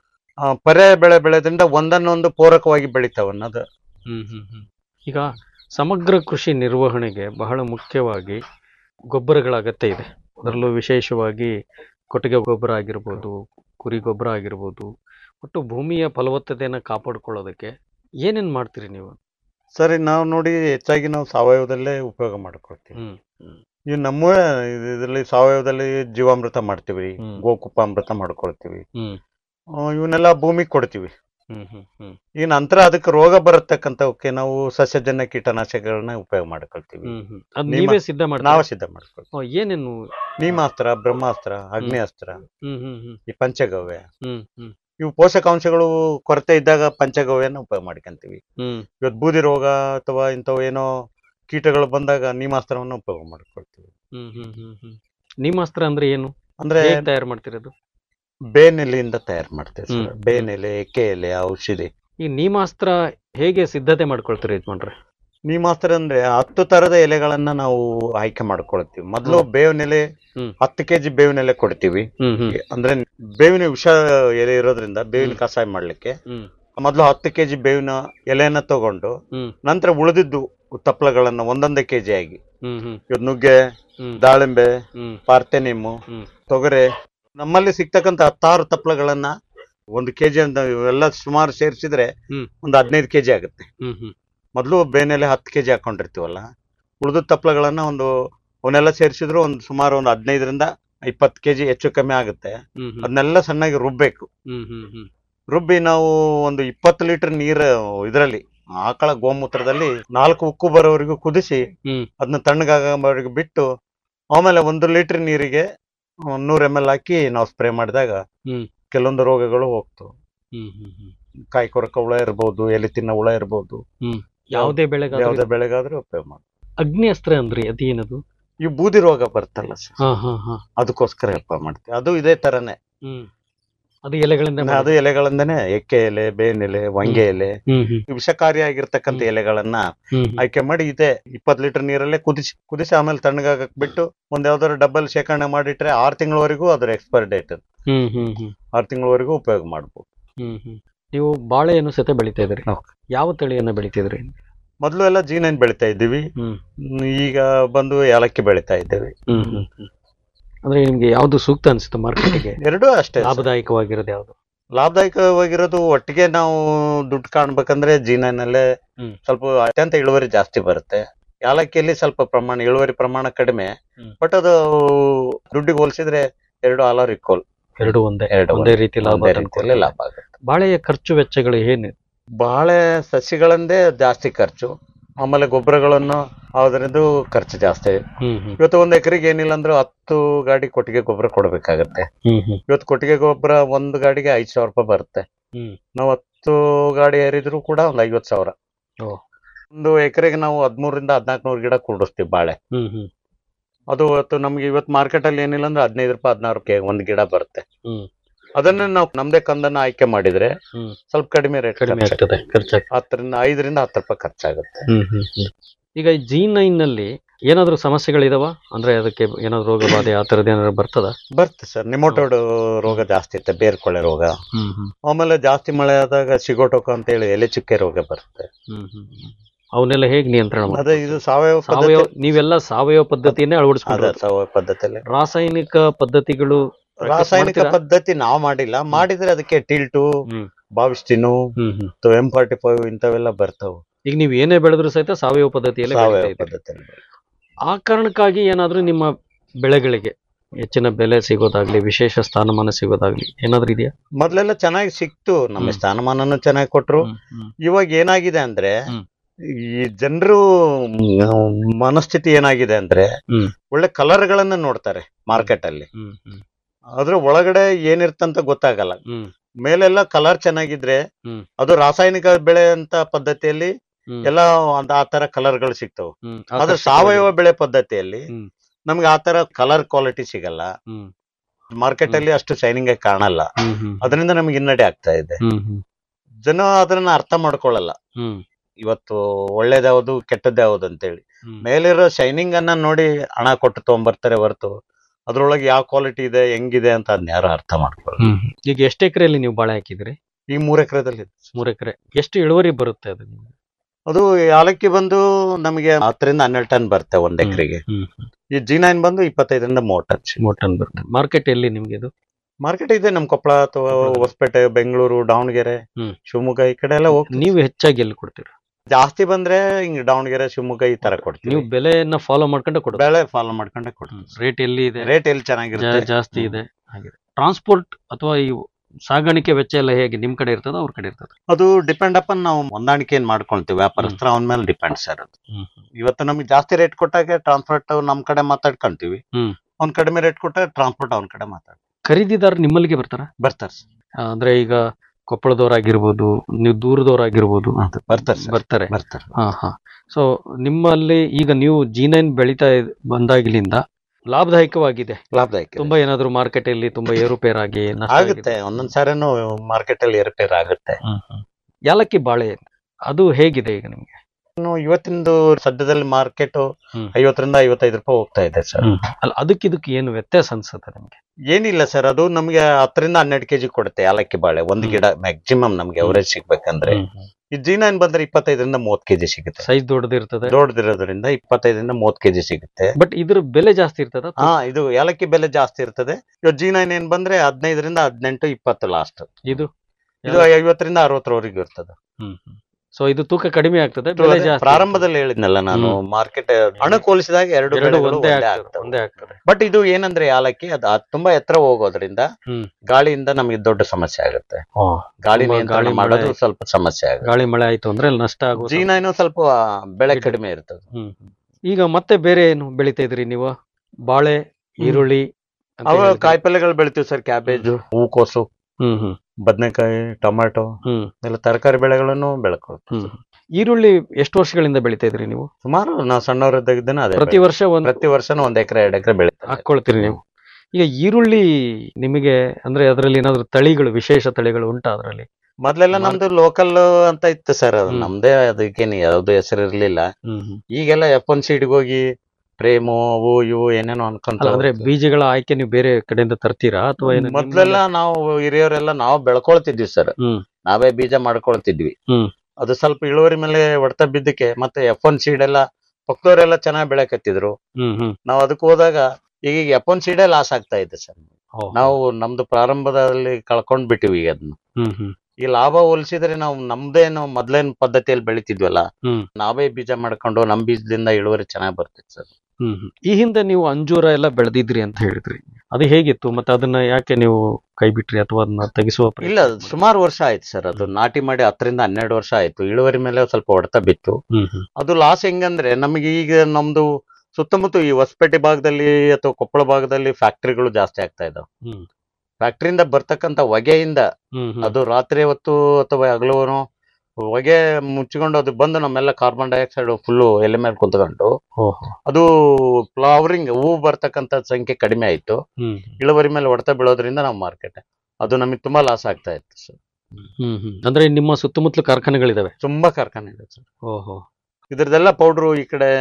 ಪರ್ಯಾಯ ಬೆಳೆ ಬೆಳೆದ್ರಿಂದ ಒಂದನ್ನೊಂದು ಪೂರಕವಾಗಿ ಬೆಳಿತಾವ ಅನ್ನೋದು ಹ್ಮ್ ಹ್ಮ್ ಹ್ಮ್ ಈಗ ಸಮಗ್ರ ಕೃಷಿ ನಿರ್ವಹಣೆಗೆ ಬಹಳ ಮುಖ್ಯವಾಗಿ ಗೊಬ್ಬರಗಳ ಅಗತ್ಯ ಇದೆ ಅದರಲ್ಲೂ ವಿಶೇಷವಾಗಿ ಕೊಟ್ಟಿಗೆ ಗೊಬ್ಬರ ಆಗಿರ್ಬೋದು ಕುರಿ ಗೊಬ್ಬರ ಆಗಿರ್ಬೋದು ಒಟ್ಟು ಭೂಮಿಯ ಫಲವತ್ತತೆಯನ್ನು ಕಾಪಾಡ್ಕೊಳ್ಳೋದಕ್ಕೆ ಏನೇನ್ ಮಾಡ್ತೀರಿ ನೀವು ಸರಿ ನಾವು ನೋಡಿ ಹೆಚ್ಚಾಗಿ ನಾವು ಸಾವಯವದಲ್ಲೇ ಉಪಯೋಗ ಮಾಡ್ಕೊಳ್ತೀವಿ ಹ್ಮ್ ಈ ನಮ್ಮ ಇದರಲ್ಲಿ ಸಾವಯವದಲ್ಲಿ ಜೀವಾಮೃತ ಮಾಡ್ತೀವಿ ಹ್ಮ್. ಗೋಕುಪಾಮೃತ ಮಾಡ್ಕೊಳ್ತೀವಿ ಹ್ಮ್ ಆ, ಇವನ್ನೆಲ್ಲ ಭೂಮಿಗೆ ಕೊಡ್ತೀವಿ ಹ್ಮ್ ಹ್ಮ್ ಹ್ಮ್ ಈ ನಂತರ ಅದಕ್ಕೆ ರೋಗ ಬರತಕ್ಕಂಥವಕ್ಕೆ ನಾವು ಸಸ್ಯಜನ್ಯ ಕೀಟನಾಶಕಗಳನ್ನ ಉಪಯೋಗ ಮಾಡ್ಕೊಳ್ತೀವಿ ಹ್ಮ್ ಹ್ಮ್ ಅದ್ ನಿಮ್ಮ- ನೀವೇ ಸಿದ್ಧ ಮಾಡ್ತೀರಾ? ನಾವೇ ಸಿದ್ಧ ಮಾಡ್ಕೊಳ್ತೀವಿ ಓ, ಏನೇನು ನೀಮಾಸ್ತ್ರ ಬ್ರಹ್ಮಾಸ್ತ್ರ ಅಗ್ನಿಅಸ್ತ್ರ ಹ್ಮ್ ಹ್ಮ್ ಹ್ಮ್ ಈ ಪಂಚಗವ್ಯ ಹ್ಮ್ ಹ್ಮ್ ಇವು ಪೋಷಕಾಂಶಗಳು ಕೊರತೆ ಇದ್ದಾಗ ಪಂಚಗವ್ಯನ ಉಪಯೋಗ ಮಾಡ್ಕೊಂತೀವಿ ಹ್ಮ್ ಇವತ್ತು ಬೂದಿ ರೋಗ ಅಥವಾ ಇಂಥವು ಏನೋ ಕೀಟಗಳು ಬಂದಾಗ ನೀಮಾಸ್ತ್ರವನ್ನು ಉಪಯೋಗ ಮಾಡ್ಕೊಳ್ತೀವಿ ಹ್ಮ್ ಹ್ಮ್ ಹ್ಮ್ ಹ್ಮ್ ನೀಮಾಸ್ತ್ರ ಅಂದ್ರೆ ಏನು ಅಂದ್ರೆ ಹೇಗ್ ತಯಾರು ಮಾಡ್ತಿರೋದು ಬೇನೆಲೆಯಿಂದ ತಯಾರು ಮಾಡ್ತೇವೆ ಸರ್ ಹ್ಮ್. ಬೇನೆಲೆ ಎಕ್ಕೆ ಎಲೆ ಔಷಧಿ ಈ ನೀಮಾಸ್ತ್ರ ಹೇಗೆ ಸಿದ್ಧತೆ ಮಾಡ್ಕೊಳ್ತೀರಿ ಯಜಮಾನ್ರೆ ನೀಮಾಸ್ತ್ರ ಅಂದ್ರೆ ಹತ್ತು ತರದ ಎಲೆಗಳನ್ನ ನಾವು ಆಯ್ಕೆ ಮಾಡ್ಕೊಳ್ತೀವಿ ಮೊದಲು ಹ್ಮ್. ಬೇವಿನ ಎಲೆ ಹ್ಮ್. ಹತ್ತು ಕೆಜಿ ಬೇವಿನ ಎಲೆ ಕೊಡ್ತೀವಿ ಹ್ಮ್ ಹ್ಮ್ ಅಂದ್ರೆ ಬೇವಿನ ವಿಷ ಎಲೆ ಇರೋದ್ರಿಂದ ಬೇವಿನ ಹ್ಮ್. ಕಷಾಯ ಮಾಡ್ಲಿಕ್ಕೆ ಹ್ಮ್ ಮೊದಲು ಹತ್ತು ಕೆಜಿ ಬೇವಿನ ಎಲೆಯನ್ನ ತಗೊಂಡು ಹ್ಮ್ ನಂತರ ಉಳಿದಿದ್ದು ತಪ್ಪಲಗಳನ್ನ ಒಂದೊಂದೇ ಕೆಜಿ ಆಗಿ ಹ್ಮ್ ಹ್ಮ್ ಇವತ್ತು ನುಗ್ಗೆ ಹ್ಮ್ ದಾಳಿಂಬೆ ಹ್ಮ್ ಪಾರ್ಥೆನಿಮ್ಮು ಹ್ಮ್ ತೊಗರೆ ನಮ್ಮಲ್ಲಿ ಸಿಗ್ತಕ್ಕಂತ ಹತ್ತಾರು ತಪ್ಪಲಗಳನ್ನ ಒಂದು ಕೆಜಿ ಅಂತ ಇವೆಲ್ಲ ಸುಮಾರು ಸೇರಿಸಿದ್ರೆ ಹ್ಮ್. ಒಂದು ಹದಿನೈದು ಕೆಜಿ ಆಗುತ್ತೆ ಹ್ಮ್ ಹ್ಮ್ ಮೊದಲು ಬೇನೆಲೆ ಹತ್ತು ಕೆಜಿ ಹಾಕೊಂಡಿರ್ತೀವಲ್ಲ ಉಳಿದ ತಪ್ಪಲಗಳನ್ನ ಒಂದು ಅವನ್ನೆಲ್ಲ ಸೇರಿಸಿದ್ರು ಒಂದು ಸುಮಾರು ಒಂದು ಹದಿನೈದರಿಂದ ಇಪ್ಪತ್ತು ಕೆಜಿ ಹೆಚ್ಚು ಕಮ್ಮಿ ಆಗುತ್ತೆ ಹ್ಮ್ ಹ್ಮ್ ಅದನ್ನೆಲ್ಲ ಚೆನ್ನಾಗಿ ರುಬ್ಬೇಕು ಹ್ಮ್ ಹ್ಮ್ ಹ್ಮ್ ರುಬ್ಬಿ ನಾವು ಒಂದು ಇಪ್ಪತ್ತು ಲೀಟರ್ ನೀರು ಇದರಲ್ಲಿ ಆಕಳ ಗೋಮೂತ್ರದಲ್ಲಿ ನಾಲ್ಕು ಉಕ್ಕು ಬರೋವರೆಗೂ ಕುದಿಸಿ ಹ್ಮ್ ಅದನ್ನ ತಣ್ಣಗಾಗೋವರೆಗೂ ಬಿಟ್ಟು ಆಮೇಲೆ ಒಂದು ಲೀಟರ್ ನೀರಿಗೆ ನೂರು ಎಮ್ ಎಲ್ ಹಾಕಿ ನಾವು ಸ್ಪ್ರೇ ಮಾಡಿದಾಗ ಹ್ಮ್ ಕೆಲವೊಂದು ರೋಗಗಳು ಹೋಗ್ತವೆ ಹ್ಮ್ ಹ್ಮ್ ಹ್ಮ್ ಕಾಯಿ ಕೊರಕ ಹುಳ ಇರ್ಬೋದು ಎಲೆ ತಿನ್ನ ಹುಳ ಇರ್ಬೋದು ಹ್ಮ್ ಯಾವುದೇ ಬೆಳೆಗಾದ್ರೂ ಯಾವುದೇ ಬೆಳೆಗಾದ್ರೂ ಉಪಯೋಗ ಮಾಡಿ ಅಗ್ನಿ ಅಸ್ತ್ರ ಅಂದ್ರಿ ಅದೇನದು ಈ ಬೂದಿ ರೋಗ ಬರ್ತಲ್ಲ ಸರ್ ಹಾ ಹಾ ಹಾ ಅದಕ್ಕೋಸ್ಕರ ಉಪಯೋಗ ಮಾಡ್ತೀವಿ ಅದು ಇದೇ ತರನೇ ಹ್ಮ್ ಅದು ಎಲೆಗಳಿಂದ ಅದು ಮಾಡೋದು. ಎಲೆಗಳಿಂದನೇ ಎಕ್ಕೆ ಎಲೆ ಬೇನೆಲೆ ವಂಗೆ ಎಲೆ ಹ್ಮ್ ಹ್ಮ್ ಈ ವಿಷಕಾರಿಯಾಗಿರ್ತಕ್ಕಂಥ ಎಲೆಗಳನ್ನ ಹ್ಮ್ ಹ್ಮ್ ಆಯ್ಕೆ ಮಾಡಿ ಇದೆ ಇಪ್ಪತ್ತು ಲೀಟರ್ ನೀರಲ್ಲೇ ಕುದಿಸಿ ಕುದಿಸಿ ಆಮೇಲೆ ತಣ್ಣಗಾಗಕ್ ಬಿಟ್ಟು ಒಂದ್ ಯಾವ್ದಾದ್ರು ಡಬ್ಬಲ್ ಶೇಖರಣೆ ಮಾಡಿಟ್ರೆ ಆರು ತಿಂಗಳವರೆಗೂ ಅದ್ರ ಎಕ್ಸ್ಪೈರ್ ಡೇಟ್ ಹ್ಮ್ ಹ್ಮ್ ಹ್ಮ್ ಆರು ತಿಂಗಳವರೆಗೂ ಉಪಯೋಗ ಮಾಡ್ಬೋದು ಹ್ಮ್ ಹ್ಮ್ ನೀವು ಬಾಳೆಯನ್ನು ಸತೆ ಬೆಳಿತಾ ಇದ್ರಿ ಹೌದು. ಯಾವ ತಳಿಯನ್ನ ಬೆಳಿತಿದ್ರಿ ಮೊದಲು ಎಲ್ಲ ಜೀನೈನ್ ಬೆಳಿತಾ ಇದ್ದೀವಿ ಹ್ಮ್ ಹ್ಮ್, ಈಗ ಬಂದು ಏಲಕ್ಕಿ ಬೆಳಿತಾ ಇದ್ದೇವೆ ಹ್ಮ್ ಹ್ಮ್ ಹ್ಮ್. ಅಂದ್ರೆ ನಿಮ್ಗೆ ಯಾವ್ದು ಸೂಕ್ತ ಅನ್ಸುತ್ತೆ ಮಾರ್ಕೆಟ್ಗೆ ಎರಡೂ ಅಷ್ಟೇ ಸರ್. ಲಾಭದಾಯಕವಾಗಿರೋದು ಯಾವ್ದು ಲಾಭದಾಯಕವಾಗಿರೋದು ಒಟ್ಟಿಗೆ ನಾವು ದುಡ್ಡು ಕಾಣ್ಬೇಕಂದ್ರೆ ಜೀನೈನಲ್ಲೇ ಹ್ಮ್. ಸ್ವಲ್ಪ ಅತ್ಯಂತ ಇಳುವರಿ ಜಾಸ್ತಿ ಬರುತ್ತೆ ಯಾಲಕ್ಕಿಯಲ್ಲಿ ಸ್ವಲ್ಪ ಪ್ರಮಾಣ ಇಳುವರಿ ಪ್ರಮಾಣ ಕಡಿಮೆ ಹ್ಮ್. ಬಟ್ ಅದು ದುಡ್ಡಿಗೆ ಹೋಲಿಸಿದ್ರೆ ಎರಡು ಆಲರ್ ಇಕ್ವಲ್ ಎರಡು ಒಂದೇ ಎರಡು ಒಂದೇ ರೀತಿ ಲಾಭ ಒಂದೇ ತಂದ್ಕೊಡ್ತದೆ. ರೀತಿಯಲ್ಲಿ ಲಾಭ ಆಗುತ್ತೆ ಬಾಳೆಯ ಖರ್ಚು ವೆಚ್ಚಗಳು ಏನು ಬಾಳೆ ಸಸಿಗಳಂದೇ ಜಾಸ್ತಿ ಖರ್ಚು ಆಮೇಲೆ ಗೊಬ್ಬರಗಳನ್ನು ಅದರಿಂದ ಖರ್ಚು ಜಾಸ್ತಿ ಹ್ಮ್ ಹ್ಮ್ ಇವತ್ತು ಒಂದ್ ಎಕರೆಗೆ ಏನಿಲ್ಲ ಅಂದ್ರೆ ಹತ್ತು ಗಾಡಿ ಕೊಟ್ಟಿಗೆ ಗೊಬ್ಬರ ಕೊಡ್ಬೇಕಾಗತ್ತೆ ಹ್ಮ್ ಹ್ಮ್ ಇವತ್ತು ಕೊಟ್ಟಿಗೆ ಗೊಬ್ಬರ ಒಂದು ಗಾಡಿಗೆ ಐದ್ ಸಾವಿರ ರೂಪಾಯಿ ಬರುತ್ತೆ ಹ್ಮ್ ನಾವು ಹತ್ತು ಗಾಡಿ ಏರಿದ್ರು ಕೂಡ ಒಂದ್ ಐವತ್ ಸಾವಿರ ಓ. ಒಂದು ಎಕರೆಗೆ ನಾವು ಹದಿಮೂರರಿಂದ ಹದಿನಾಲ್ಕು ನೂರು ಗಿಡ ಕೂಡಿಸ್ತೀವಿ ಬಾಳೆ ಹ್ಮ್ ಹ್ಮ್ ಅದು ಇವತ್ತು ನಮ್ಗೆ ಇವತ್ತು ಮಾರ್ಕೆಟ್ ಅಲ್ಲಿ ಏನಿಲ್ಲ ಅಂದ್ರೆ ಹದಿನೈದು ರೂಪಾಯಿ ಹದಿನಾರು ರೂಪಾಯಿ ಒಂದ್ ಗಿಡ ಬರುತ್ತೆ ಹ್ಮ್ ಅದನ್ನ ನಾವು ನಮ್ದೇ ಕಂದನ್ನ ಆಯ್ಕೆ ಮಾಡಿದ್ರೆ ಹ್ಮ್ ಸ್ವಲ್ಪ ಕಡಿಮೆ ರೇಟ್ ಕಡಿಮೆ ಆಗ್ತದೆ ಖರ್ಚಾಗ್ತದೆ ಹತ್ತರಿಂದ ಐದರಿಂದ ಹತ್ತು ರೂಪಾಯಿ ಖರ್ಚಾಗುತ್ತೆ ಹ್ಮ್ ಹ್ಮ್ ಹ್ಮ್. ಈಗ ಜಿ ನೈನ್ ನಲ್ಲಿ ಏನಾದ್ರು ಸಮಸ್ಯೆಗಳಿದಾವ ಅಂದ್ರೆ ಅದಕ್ಕೆ ಏನಾದ್ರು ರೋಗ ಬಾಧೆ ಆ ಥರದ್ದು ಏನಾದ್ರು ಬರ್ತದ ಬರುತ್ತೆ ಸರ್ ನಿಮೋಟೋಡ್ ರೋಗ ಜಾಸ್ತಿ ಇರುತ್ತೆ ಬೇರ್ಕೊಳೆ ರೋಗ ಹ್ಮ್ ಹ್ಮ್ ಆಮೇಲೆ ಜಾಸ್ತಿ ಮಳೆ ಆದಾಗ ಸಿಗೋಟೋಕ ಅಂತ ಹೇಳಿ ಎಲೆ ಚುಕ್ಕೆ ರೋಗ ಬರುತ್ತೆ ಹ್ಮ್ ಹ್ಮ್ ಹ್ಮ್. ಅವನ್ನೆಲ್ಲ ಹೇಗ್ ನಿಯಂತ್ರಣ ಮಾಡೋದು? ಅದೇ ಇದು ಸಾವಯವ ಸಾವಯವ ಪದ್ಧತಿ ನೀವೆಲ್ಲ ಸಾವಯವ ಪದ್ಧತಿಯನ್ನೇ ಅದೇ ಅಳವಡಿಸ್ಕೊಂಡು ಸಾವಯವ ಪದ್ಧತಿಯಲ್ಲಿ ರಾಸಾಯನಿಕ ಪದ್ಧತಿಗಳು practice ರಾಸಾಯನಿಕ ಮಾಡ್ತೀರಾ? ಪದ್ಧತಿ ನಾವು ಮಾಡಿಲ್ಲ ಮಾಡಿದ್ರೆ ಅದಕ್ಕೆ ಟಿಲ್ಟು ಹ್ಮ್ ಬಾವಿಸ್ಟಿನು ಹ್ಮ್ ಹ್ಮ್ ಎಂ ಫಾರ್ಟಿ ಫೈವ್ ಇಂಥವೆಲ್ಲ ಬರ್ತಾವ ಈಗ ನೀವು ಏನೇ ಬೆಳೆದ್ರು ಸಹಿತ ಸಾವಯವ ಪದ್ಧತಿಯಲ್ಲಿ ಸಾವಯವ ಬೆಳೀತಾ ಇದ್ದೀರಿ. ಪದ್ಧತಿಯಲ್ಲಿ ಆ ಕಾರಣಕ್ಕಾಗಿ ಏನಾದ್ರೂ ನಿಮ್ಮ ಬೆಳೆಗಳಿಗೆ ಹೆಚ್ಚಿನ ಬೆಲೆ ಸಿಗೋದಾಗ್ಲಿ ವಿಶೇಷ ಸ್ಥಾನಮಾನ ಸಿಗೋದಾಗ್ಲಿ ಏನಾದ್ರೂ ಇದೆಯಾ ಮೊದ್ಲೆಲ್ಲ ಚೆನ್ನಾಗಿ ಸಿಕ್ತು ನಮಗೆ ಹ್ಮ್. ಸ್ಥಾನಮಾನನು ಚೆನ್ನಾಗಿ ಕೊಟ್ರು ಹ್ಮ್. ಇವಾಗ ಏನಾಗಿದೆ ಅಂದ್ರೆ ಹ್ಮ್. ಈ ಜನರು ಮನಸ್ಥಿತಿ ಏನಾಗಿದೆ ಅಂದ್ರೆ ಹ್ಮ್. ಒಳ್ಳೆ ಕಲರ್ ಗಳನ್ನ ನೋಡ್ತಾರೆ ಮಾರ್ಕೆಟ್ ಅಲ್ಲಿ ಹ್ಮ್ ಹ್ಮ್ ಅದ್ರ ಒಳಗಡೆ ಏನಿರ್ತಂತ ಗೊತ್ತಾಗಲ್ಲ ಹ್ಮ್ ಮೇಲೆಲ್ಲ ಕಲರ್ ಚೆನ್ನಾಗಿದ್ರೆ ಹ್ಮ್. ಅದು ರಾಸಾಯನಿಕ ಬೆಳೆ ಅಂತ ಪದ್ಧತಿಯಲ್ಲಿ ಹ್ಮ್. ಎಲ್ಲ ಒಂದ್ ಆ ತರ ಕಲರ್ ಗಳು ಸಿಗ್ತವೆ ಹ್ಮ್ ಆದ್ರೆ ಸಾವಯವ ಬೆಳೆ ಪದ್ಧತಿಯಲ್ಲಿ ಹ್ಮ್. ನಮ್ಗೆ ಆ ತರ ಕಲರ್ ಕ್ವಾಲಿಟಿ ಸಿಗಲ್ಲ ಹ್ಮ್ ಮಾರ್ಕೆಟ್ ಅಲ್ಲಿ ಅಷ್ಟು ಶೈನಿಂಗ್ ಆಗಿ ಕಾಣಲ್ಲ ಹ್ಮ್ ಹ್ಮ್ ಅದರಿಂದ ನಮ್ಗೆ ಹಿನ್ನಡೆ ಆಗ್ತಾ ಇದೆ ಹ್ಮ್ ಹ್ಮ್ ಜನ ಅದನ್ನ ಅರ್ಥ ಮಾಡ್ಕೊಳ್ಳಲ್ಲ ಹ್ಮ್ ಇವತ್ತು ಒಳ್ಳೇದ್ಯಾವ್ದು ಕೆಟ್ಟದ್ಯಾವ್ದು ಅಂತೇಳಿ ಹ್ಮ್. ಮೇಲಿರೋ ಶೈನಿಂಗ್ ಅನ್ನ ನೋಡಿ ಹಣ ಕೊಟ್ಟು ತಗೊಂಡ್ಬರ್ತಾರೆ ಹೊರತು ಅದ್ರೊಳಗೆ ಯಾವ ಕ್ವಾಲಿಟಿ ಇದೆ ಹೆಂಗಿದೆ ಅಂತ ಅದನ್ನ ಯಾರು ಅರ್ಥ ಮಾಡ್ಕೊಳ್ಳಲ್ಲ ಹ್ಮ್ ಈಗ ಎಷ್ಟು ಎಕರೆಯಲ್ಲಿ ನೀವು ಬಾಳೆ ಹಾಕಿದ್ರಿ ಈ ಮೂರ್ ಎಕರೆದಲ್ಲಿ ಮೂರ್ ಎಕರೆ ಎಷ್ಟು ಇಳುವರಿ ಬರುತ್ತೆ ಅದು ನಿಮ್ಗೆ? ಅದು ಯಾಲಕ್ಕಿ ಬಂದು ನಮಗೆ ಹತ್ತರಿಂದ ಹನ್ನೆರಡು ಟನ್ ಬರುತ್ತೆ ಒಂದ್ ಎಕರೆಗೆ ಹ್ಮ್ ಹ್ಮ್ ಈ ಜಿ ನೈನ್ ಬಂದು ಇಪ್ಪತ್ತೈದರಿಂದ ಮೂವತ್ತು ಟನ್ ಮೂರ್ ಟನ್ ಬರುತ್ತೆ ಮಾರ್ಕೆಟ್ ಎಲ್ಲಿ ನಿಮ್ಗೆ ಇದು ಮಾರ್ಕೆಟ್ ಇದೆ ನಮ್ ಕೊಪ್ಪಳ ಅಥವಾ ಕೊಪ್ಪಳದಲ್ಲಿ. ಹೊಸಪೇಟೆ ಬೆಂಗಳೂರು ದಾವಣಗೆರೆ ಹ್ಮ್. ಶಿವಮೊಗ್ಗ ಈ ಕಡೆ ಎಲ್ಲ ಹೋಗ್ತೀವಿ ನೀವು ಹೆಚ್ಚಾಗಿ ಎಲ್ಲಿ ಕೊಡ್ತೀರಾ ಜಾಸ್ತಿ ಬಂದ್ರೆ ಹಿಂಗ್ ದಾವಣಗೆರೆ ಶಿವಮೊಗ್ಗ ಈ ತರ ಕೊಡ್ತೀವಿ ನೀವು ಬೆಲೆಯನ್ನ ಫಾಲೋ ಮಾಡ್ಕೊಂಡು ಕೊಡೋದು ಬೆಳೆ ಫಾಲೋ ಮಾಡ್ಕೊಂಡೆ ಕೊಡ್ತೀವಿ ರೇಟ್ ಎಲ್ಲಿ ಇದೆ ರೇಟ್ ಎಲ್ಲಿ ಚೆನ್ನಾಗಿರುತ್ತೆ ಜಾ- ಜಾಸ್ತಿ ಇದೆ ಹಾಗೆ ಟ್ರಾನ್ಸ್ಪೋರ್ಟ್ ಅಥವಾ ಈ ಸಾಗಾಣಿಕೆ ವೆಚ್ಚ ಎಲ್ಲ ಹೇಗೆ ನಿಮ್ ಕಡೆ ಇರ್ತದ ಅವ್ರ ಕಡೆ ಇರ್ತದ ಅದು ಡಿಪೆಂಡ್ ಅಪನ್ ನಾವು ಹೊಂದಾಣಿಕೆ ಏನ್ ಮಾಡ್ಕೊಳ್ತೀವಿ ವ್ಯಾಪಾರಸ್ಥರ ಅವನ ಮೇಲೆ ಡಿಪೆಂಡ್ ಸರ್ ಅದು ಇವತ್ತು ನಮಗೆ ಜಾಸ್ತಿ ರೇಟ್ ಕೊಟ್ಟಾಗ ಟ್ರಾನ್ಸ್ಪೋರ್ಟ್ ನಮ್ ಕಡೆ ಮಾತಾಡ್ಕೊಂತೀವಿ ಹ್ಮ್. ಅವ್ನ್ ಕಡಿಮೆ ರೇಟ್ ಕೊಟ್ಟಾಗ ಟ್ರಾನ್ಸ್ಪೋರ್ಟ್ ಅವ್ನ ಕಡೆ ಮಾತಾಡ್ ಖರೀದಿದಾರ ನಿಮ್ಮಲ್ಲಿಗೆ ಬರ್ತಾರ ಬರ್ತಾರೆ ಅಂದ್ರೆ ಈಗ ಕೊಪ್ಪಳದವರಾಗಿರ್ಬೋದು ನೀವು ದೂರದವರಾಗಿರ್ಬೋದು ಬರ್ತಾರೆ sir. ಬರ್ತಾರೆ ಬರ್ತಾರೆ ಹಾ ಹಾ ಸೊ ನಿಮ್ಮಲ್ಲಿ ಈಗ ನೀವು ಜಿ ನೈನ್ ಬೆಳೀತಾ ಇದ್- ಬಂದಾಗಿಲಿಂದ ಲಾಭದಾಯಕವಾಗಿದೆ ಲಾಭದಾಯಕ ತುಂಬಾ ಏನಾದ್ರು ಮಾರ್ಕೆಟ್ ಅಲ್ಲಿ ತುಂಬಾ ಏರುಪೇರಾಗಿ ನಷ್ಟ ಆಗುತ್ತೆ ಒಂದೊಂದ್ ಸಾರಿನೂ ಮಾರ್ಕೆಟ್ ಅಲ್ಲಿ ಏರ್ಪೇರ್ ಆಗುತ್ತೆ ಆಗಿದೆ. ಯಾಲಕ್ಕಿ ಬಾಳೆ ಅದು ಹೇಗಿದೆ ಈಗ ನಿಮ್ಗೆ ಇನ್ನು ಇವತ್ತಿಂದು ಸದ್ಯದಲ್ಲಿ ಮಾರ್ಕೆಟ್ ಹ್ಮ್. ಐವತ್ತರಿಂದ ಐವತ್ತೈದು ರೂಪಾಯಿ ಹೋಗ್ತಾ ಇದೆ ಸರ್ ಅಲ್ಲ ಅದಕ್ಕೆ ಇದಕ್ಕೆ ಏನು ವ್ಯತ್ಯಾಸ ಅನ್ಸುತ್ತೆ ನಿಮ್ಗೆ ಏನಿಲ್ಲ ಸರ್ ಅದು ನಮ್ಗೆ ಹತ್ತರಿಂದ ಹನ್ನೆರಡು ಕೆಜಿ ಕೊಡುತ್ತೆ ಯಾಲಕ್ಕಿ ಬಾಳೆ ಒಂದು ಗಿಡ ಮ್ಯಾಕ್ಸಿಮಮ್ ನಮ್ಗೆ ಅವರೇಜ್ ಸಿಗ್ಬೇಕಂದ್ರೆ ಈ ಜಿ ನೈನ್ ಬಂದ್ರೆ ಇಪ್ಪತ್ತೈದರಿಂದ ಮೂವತ್ ಕೆಜಿ ಸಿಗುತ್ತೆ ಸೈಜ್ ದೊಡ್ಡದಿರ್ತದೆ ದೊಡ್ಡದಿರೋದ್ರಿಂದ ಇಪ್ಪತ್ತೈದರಿಂದ ಮೂವತ್ ಕೆಜಿ ಸಿಗುತ್ತೆ ಬಟ್ ಇದ್ರ ಬೆಲೆ ಜಾಸ್ತಿ ಇರ್ತದ ಹಾ ಇದು ಏಲಕ್ಕಿ ಬೆಲೆ ಜಾಸ್ತಿ ಇರ್ತದೆ ಇವಾಗ ಜಿ ನೈನ್ ಏನ್ ಬಂದ್ರೆ ಹದಿನೈದರಿಂದ ಹದಿನೆಂಟು ಇಪ್ಪತ್ತು ಲಾಸ್ಟ್ ಇದು ಇದು ಐವತ್ತರಿಂದ ಅರವತ್ತರವರೆಗೂ ಇರ್ತದೆ ಸೊ ಇದು ತೂಕ ಕಡಿಮೆ ಆಗ್ತದೆ ಬೆಲೆ ಜಾಸ್ತಿ ಪ್ರಾರಂಭದಲ್ಲಿ ಹೇಳಿದ್ನಲ್ಲ ನಾನು ಹ್ಮ್. ಮಾರ್ಕೆಟ್ ಹಣಕ್ಕೆ ಹೋಲಿಸಿದಾಗ ಎರಡು ಎರಡು ಬೆಳೆಗಳು ಒಂದೇ ಒಂದೇ ಆಗ್ತದೆ ಆಗ್ತವೆ ಒಂದೇ ಆಗ್ತದೆ ಬಟ್ ಇದು ಏನಂದ್ರೆ ಯಾಲಕ್ಕಿ ಅದು ಅದ್ ತುಂಬಾ ಎತ್ತರ ಹೋಗೋದ್ರಿಂದ ಹ್ಮ್. ಗಾಳಿಯಿಂದ ನಮಗೆ ದೊಡ್ಡ ಸಮಸ್ಯೆ ಆಗುತ್ತೆ ಓ, ಗಾಳಿ ತುಂಬಾ ನಿಯಂತ್ರಣ ಗಾಳಿ ಮಾಡೋದು ಮಳೆ- ಸ್ವಲ್ಪ ಸಮಸ್ಯೆ ಆಗುತ್ತೆ ಗಾಳಿ ಮಳೆ ಆಯ್ತು ಅಂದ್ರೆ ಅಲ್ಲಿ ನಷ್ಟ ಆಗುವ ಜಿ ನೈನು ಸ್ವಲ್ಪ ಬೆಳೆ ಕಡಿಮೆ ಇರ್ತದೆ ಹ್ಮ್ ಈಗ ಮತ್ತೆ ಬೇರೆ ಏನು ಬೆಳಿತಾ ಇದ್ರಿ ನೀವು ಬಾಳೆ ಈರುಳ್ಳಿ ಅಂತ ಅವ ಹೇಳಿದ್ರಿ. ಕಾಯಿಪಲ್ಯಗಳು ಬೆಳಿತೀವಿ ಸರ್ ಕ್ಯಾಬೇಜು ಹೂಕೋಸು ಹ್ಮ್ ಹ್ಮ್ ಬದನೆಕಾಯಿ ಟೊಮ್ಯಾಟೊ ಹ್ಮ್ ಎಲ್ಲ ತರಕಾರಿ ಬೆಳೆಗಳನ್ನು ಬೆಳ್ಕೊಳ್ತೀವಿ ಹ್ಮ್ ಈರುಳ್ಳಿ ಎಷ್ಟು ವರ್ಷಗಳಿಂದ ಬೆಳಿತಾ ಇದ್ರಿ ನೀವು ಸುಮಾರು ನಾವು ಸಣ್ಣವರಿದ್ದಾಗಿದ್ದೇನೆ ಅದೇ ಪ್ರತಿ ಬೆಳೆ. ವರ್ಷ ಒಂದ್ ಪ್ರತಿ ವರ್ಷನೂ ಒಂದ್ ಎಕರೆ ಎರಡು ಎಕರೆ ಬೆಳಿತಾರೆ ಹಾಕೊಳ್ತೀರಿ ನೀವು ಈಗ ಈರುಳ್ಳಿ ನಿಮಗೆ ಅಂದ್ರೆ ಅದರಲ್ಲಿ ಏನಾದ್ರು ತಳಿಗಳು ವಿಶೇಷ ತಳಿಗಳು ಉಂಟಾ ಅದರಲ್ಲಿ ಮೊದ್ಲೆಲ್ಲ ನಮ್ದು ಲೋಕಲ್ ಅಂತ ಇತ್ತು ಸರ್ ಅದು ಹ್ಮ್. ನಮ್ದೇ ಅದಕ್ಕೇನು ಯಾವ್ದು ಹೆಸರು ಇರ್ಲಿಲ್ಲ ಹ್ಮ್ ಹ್ಮ್. ಈಗೆಲ್ಲ ಎಫ್ ಒನ್ ಸೀಡ್ಗೆ ಹೋಗಿ ಪ್ರೇಮು ಅವು ಇವು ಏನೇನೋ ಅನ್ಕೊಂತ ಅಲ್ಲ ಅಂದ್ರೆ ಬೀಜಗಳ ಆಯ್ಕೆ ನೀವು ಬೇರೆ ಕಡೆಯಿಂದ ತರ್ತೀರಾ ಅಥವಾ ಏನು ನಿಮ್ಮಲ್ಲೇ- ಮೊದ್ಲೆಲ್ಲ ನಾವು ಹಿರಿಯರೆಲ್ಲ ನಾವು ಬೆಳ್ಕೊಳ್ತಿದ್ವಿ ಸರ್ ಹ್ಮ್ ನಾವೇ ಬೀಜ ಮಾಡ್ಕೊಳ್ತಿದ್ವಿ ಹ್ಮ್ ಅದು ಸ್ವಲ್ಪ ಇಳುವರಿ ಮೇಲೆ ಹೊಡೆತ ಬಿದ್ದಕ್ಕೆ ಮತ್ತೆ ಎಫ್ ಒನ್ ಸೀಡ್ ಎಲ್ಲ ಪಕ್ಕದವರೆಲ್ಲ ಚೆನ್ನಾಗಿ ಬೆಳಕತ್ತಿದ್ರು ಹ್ಮ್ ಹ್ಮ್ ನಾವು ಅದಕ್ಕೆ ಹೋದಾಗ ಈಗ ಎಫ್ ಒನ್ ಸೀಡೇ ಲಾಸ್ ಆಗ್ತಾ ಇದೆ ಸರ್ ಓ. ನಾವು ನಮ್ದು ಪ್ರಾರಂಭದಲ್ಲಿ ಕಳ್ಕೊಂಡ್ ಬಿಟ್ಟಿವಿ ಈಗ ಅದನ್ನ ಹ್ಮ್ ಹ್ಮ್ ಈ ಲಾಭ ಹೋಲಿಸಿದ್ರೆ ನಾವು ನಮ್ದೇನು ಮೊದ್ಲೇನ್ ಪದ್ಧತಿಯಲ್ಲಿ ಬೆಳಿತಿದ್ವಲ್ಲ ಹ್ಮ್ ನಾವೇ ಬೀಜ ಮಾಡ್ಕೊಂಡು ನಮ್ ಬೀಜದಿಂದ ಇಳುವರಿ ಚೆನ್ನಾಗಿ ಬರ್ತಿತ್ತು ಸರ್ ಹ್ಮ್ ಹ್ಮ್. ಈ ಹಿಂದೆ ನೀವು ಅಂಜೂರ ಎಲ್ಲ ಬೆಳೆದಿದ್ರಿ ಅಂತ ಹೇಳಿದ್ರಿ ಅದು ಹೇಗಿತ್ತು ಮತ್ತೆ ಅದನ್ನ ಯಾಕೆ ನೀವು ಕೈ ಬಿಟ್ರಿ ಅಥವಾ ಅದನ್ನ ತೆಗಿಸುವ ಪ್ರಯತ್ನ ಇಲ್ಲ ಸುಮಾರು ವರ್ಷ ಆಯ್ತು ಸರ್ ಅದು ನಾಟಿ ಮಾಡಿ ಹತ್ತರಿಂದ ಹನ್ನೆರಡು ವರ್ಷ ಆಯ್ತು ಇಳುವರಿ ಮೇಲೆ ಸ್ವಲ್ಪ ಹೊಡೆತ ಬಿತ್ತು ಹ್ಮ್ ಹ್ಮ್ ಅದು ಲಾಸ್ ಹೆಂಗಂದ್ರೆ ನಮಗೆ ಈಗ ನಮ್ದು ಸುತ್ತಮುತ್ತ ಈ ಹೊಸಪೇಟೆ ಭಾಗದಲ್ಲಿ ಅಥವಾ ಕೊಪ್ಪಳ ಭಾಗದಲ್ಲಿ ಫ್ಯಾಕ್ಟ್ರಿಗಳು ಜಾಸ್ತಿ ಆಗ್ತಾ ಇದಾವೆ ಹ್ಮ್ ಫ್ಯಾಕ್ಟ್ರಿಯಿಂದ ಬರ್ತಕ್ಕಂಥ ಹೊಗೆಯಿಂದ ಹ್ಮ್ ಹ್ಮ್. ಅದು ರಾತ್ರಿ ಹೊತ್ತು ಅಥವಾ ಹಗಲುನು ಹೊಗೆ ಮುಚ್ಚಿಕೊಂಡು ಅದು ಬಂದು ನಮ್ಮೆಲ್ಲ ಕಾರ್ಬನ್ ಡೈಆಕ್ಸೈಡ್ ಫುಲ್ಲು ಎಲೆ ಮೇಲೆ ಕುಂತ್ಕೊಂಡು ಓಹೋ ಅದು ಫ್ಲವರಿಂಗ್ ಹೂ ಬರ್ತಕ್ಕಂಥ ಸಂಖ್ಯೆ ಕಡಿಮೆ ಆಯ್ತು ಹ್ಮ್ ಇಳುವರಿ ಮೇಲೆ ಹೊಡೆತ ಬೀಳೋದ್ರಿಂದ ನಾವು ಮಾರ್ಕೆಟ್ ಅದು ನಮಗೆ ತುಂಬಾ ಲಾಸ್ ಆಗ್ತಾ ಇತ್ತು ಸರ್ ಹ್ಮ್ ಹ್ಮ್ ಅಂದ್ರೆ ನಿಮ್ಮ ಸುತ್ತಮುತ್ತಲು ಕಾರ್ಖಾನೆಗಳಿದಾವೆ ತುಂಬಾ ಕಾರ್ಖಾನೆ ಇದೆ ಸರ್ ಓಹೋ ಇದ್ರದ್ದೆಲ್ಲ ಪೌಡ್ರು ಈ ಕಡೆ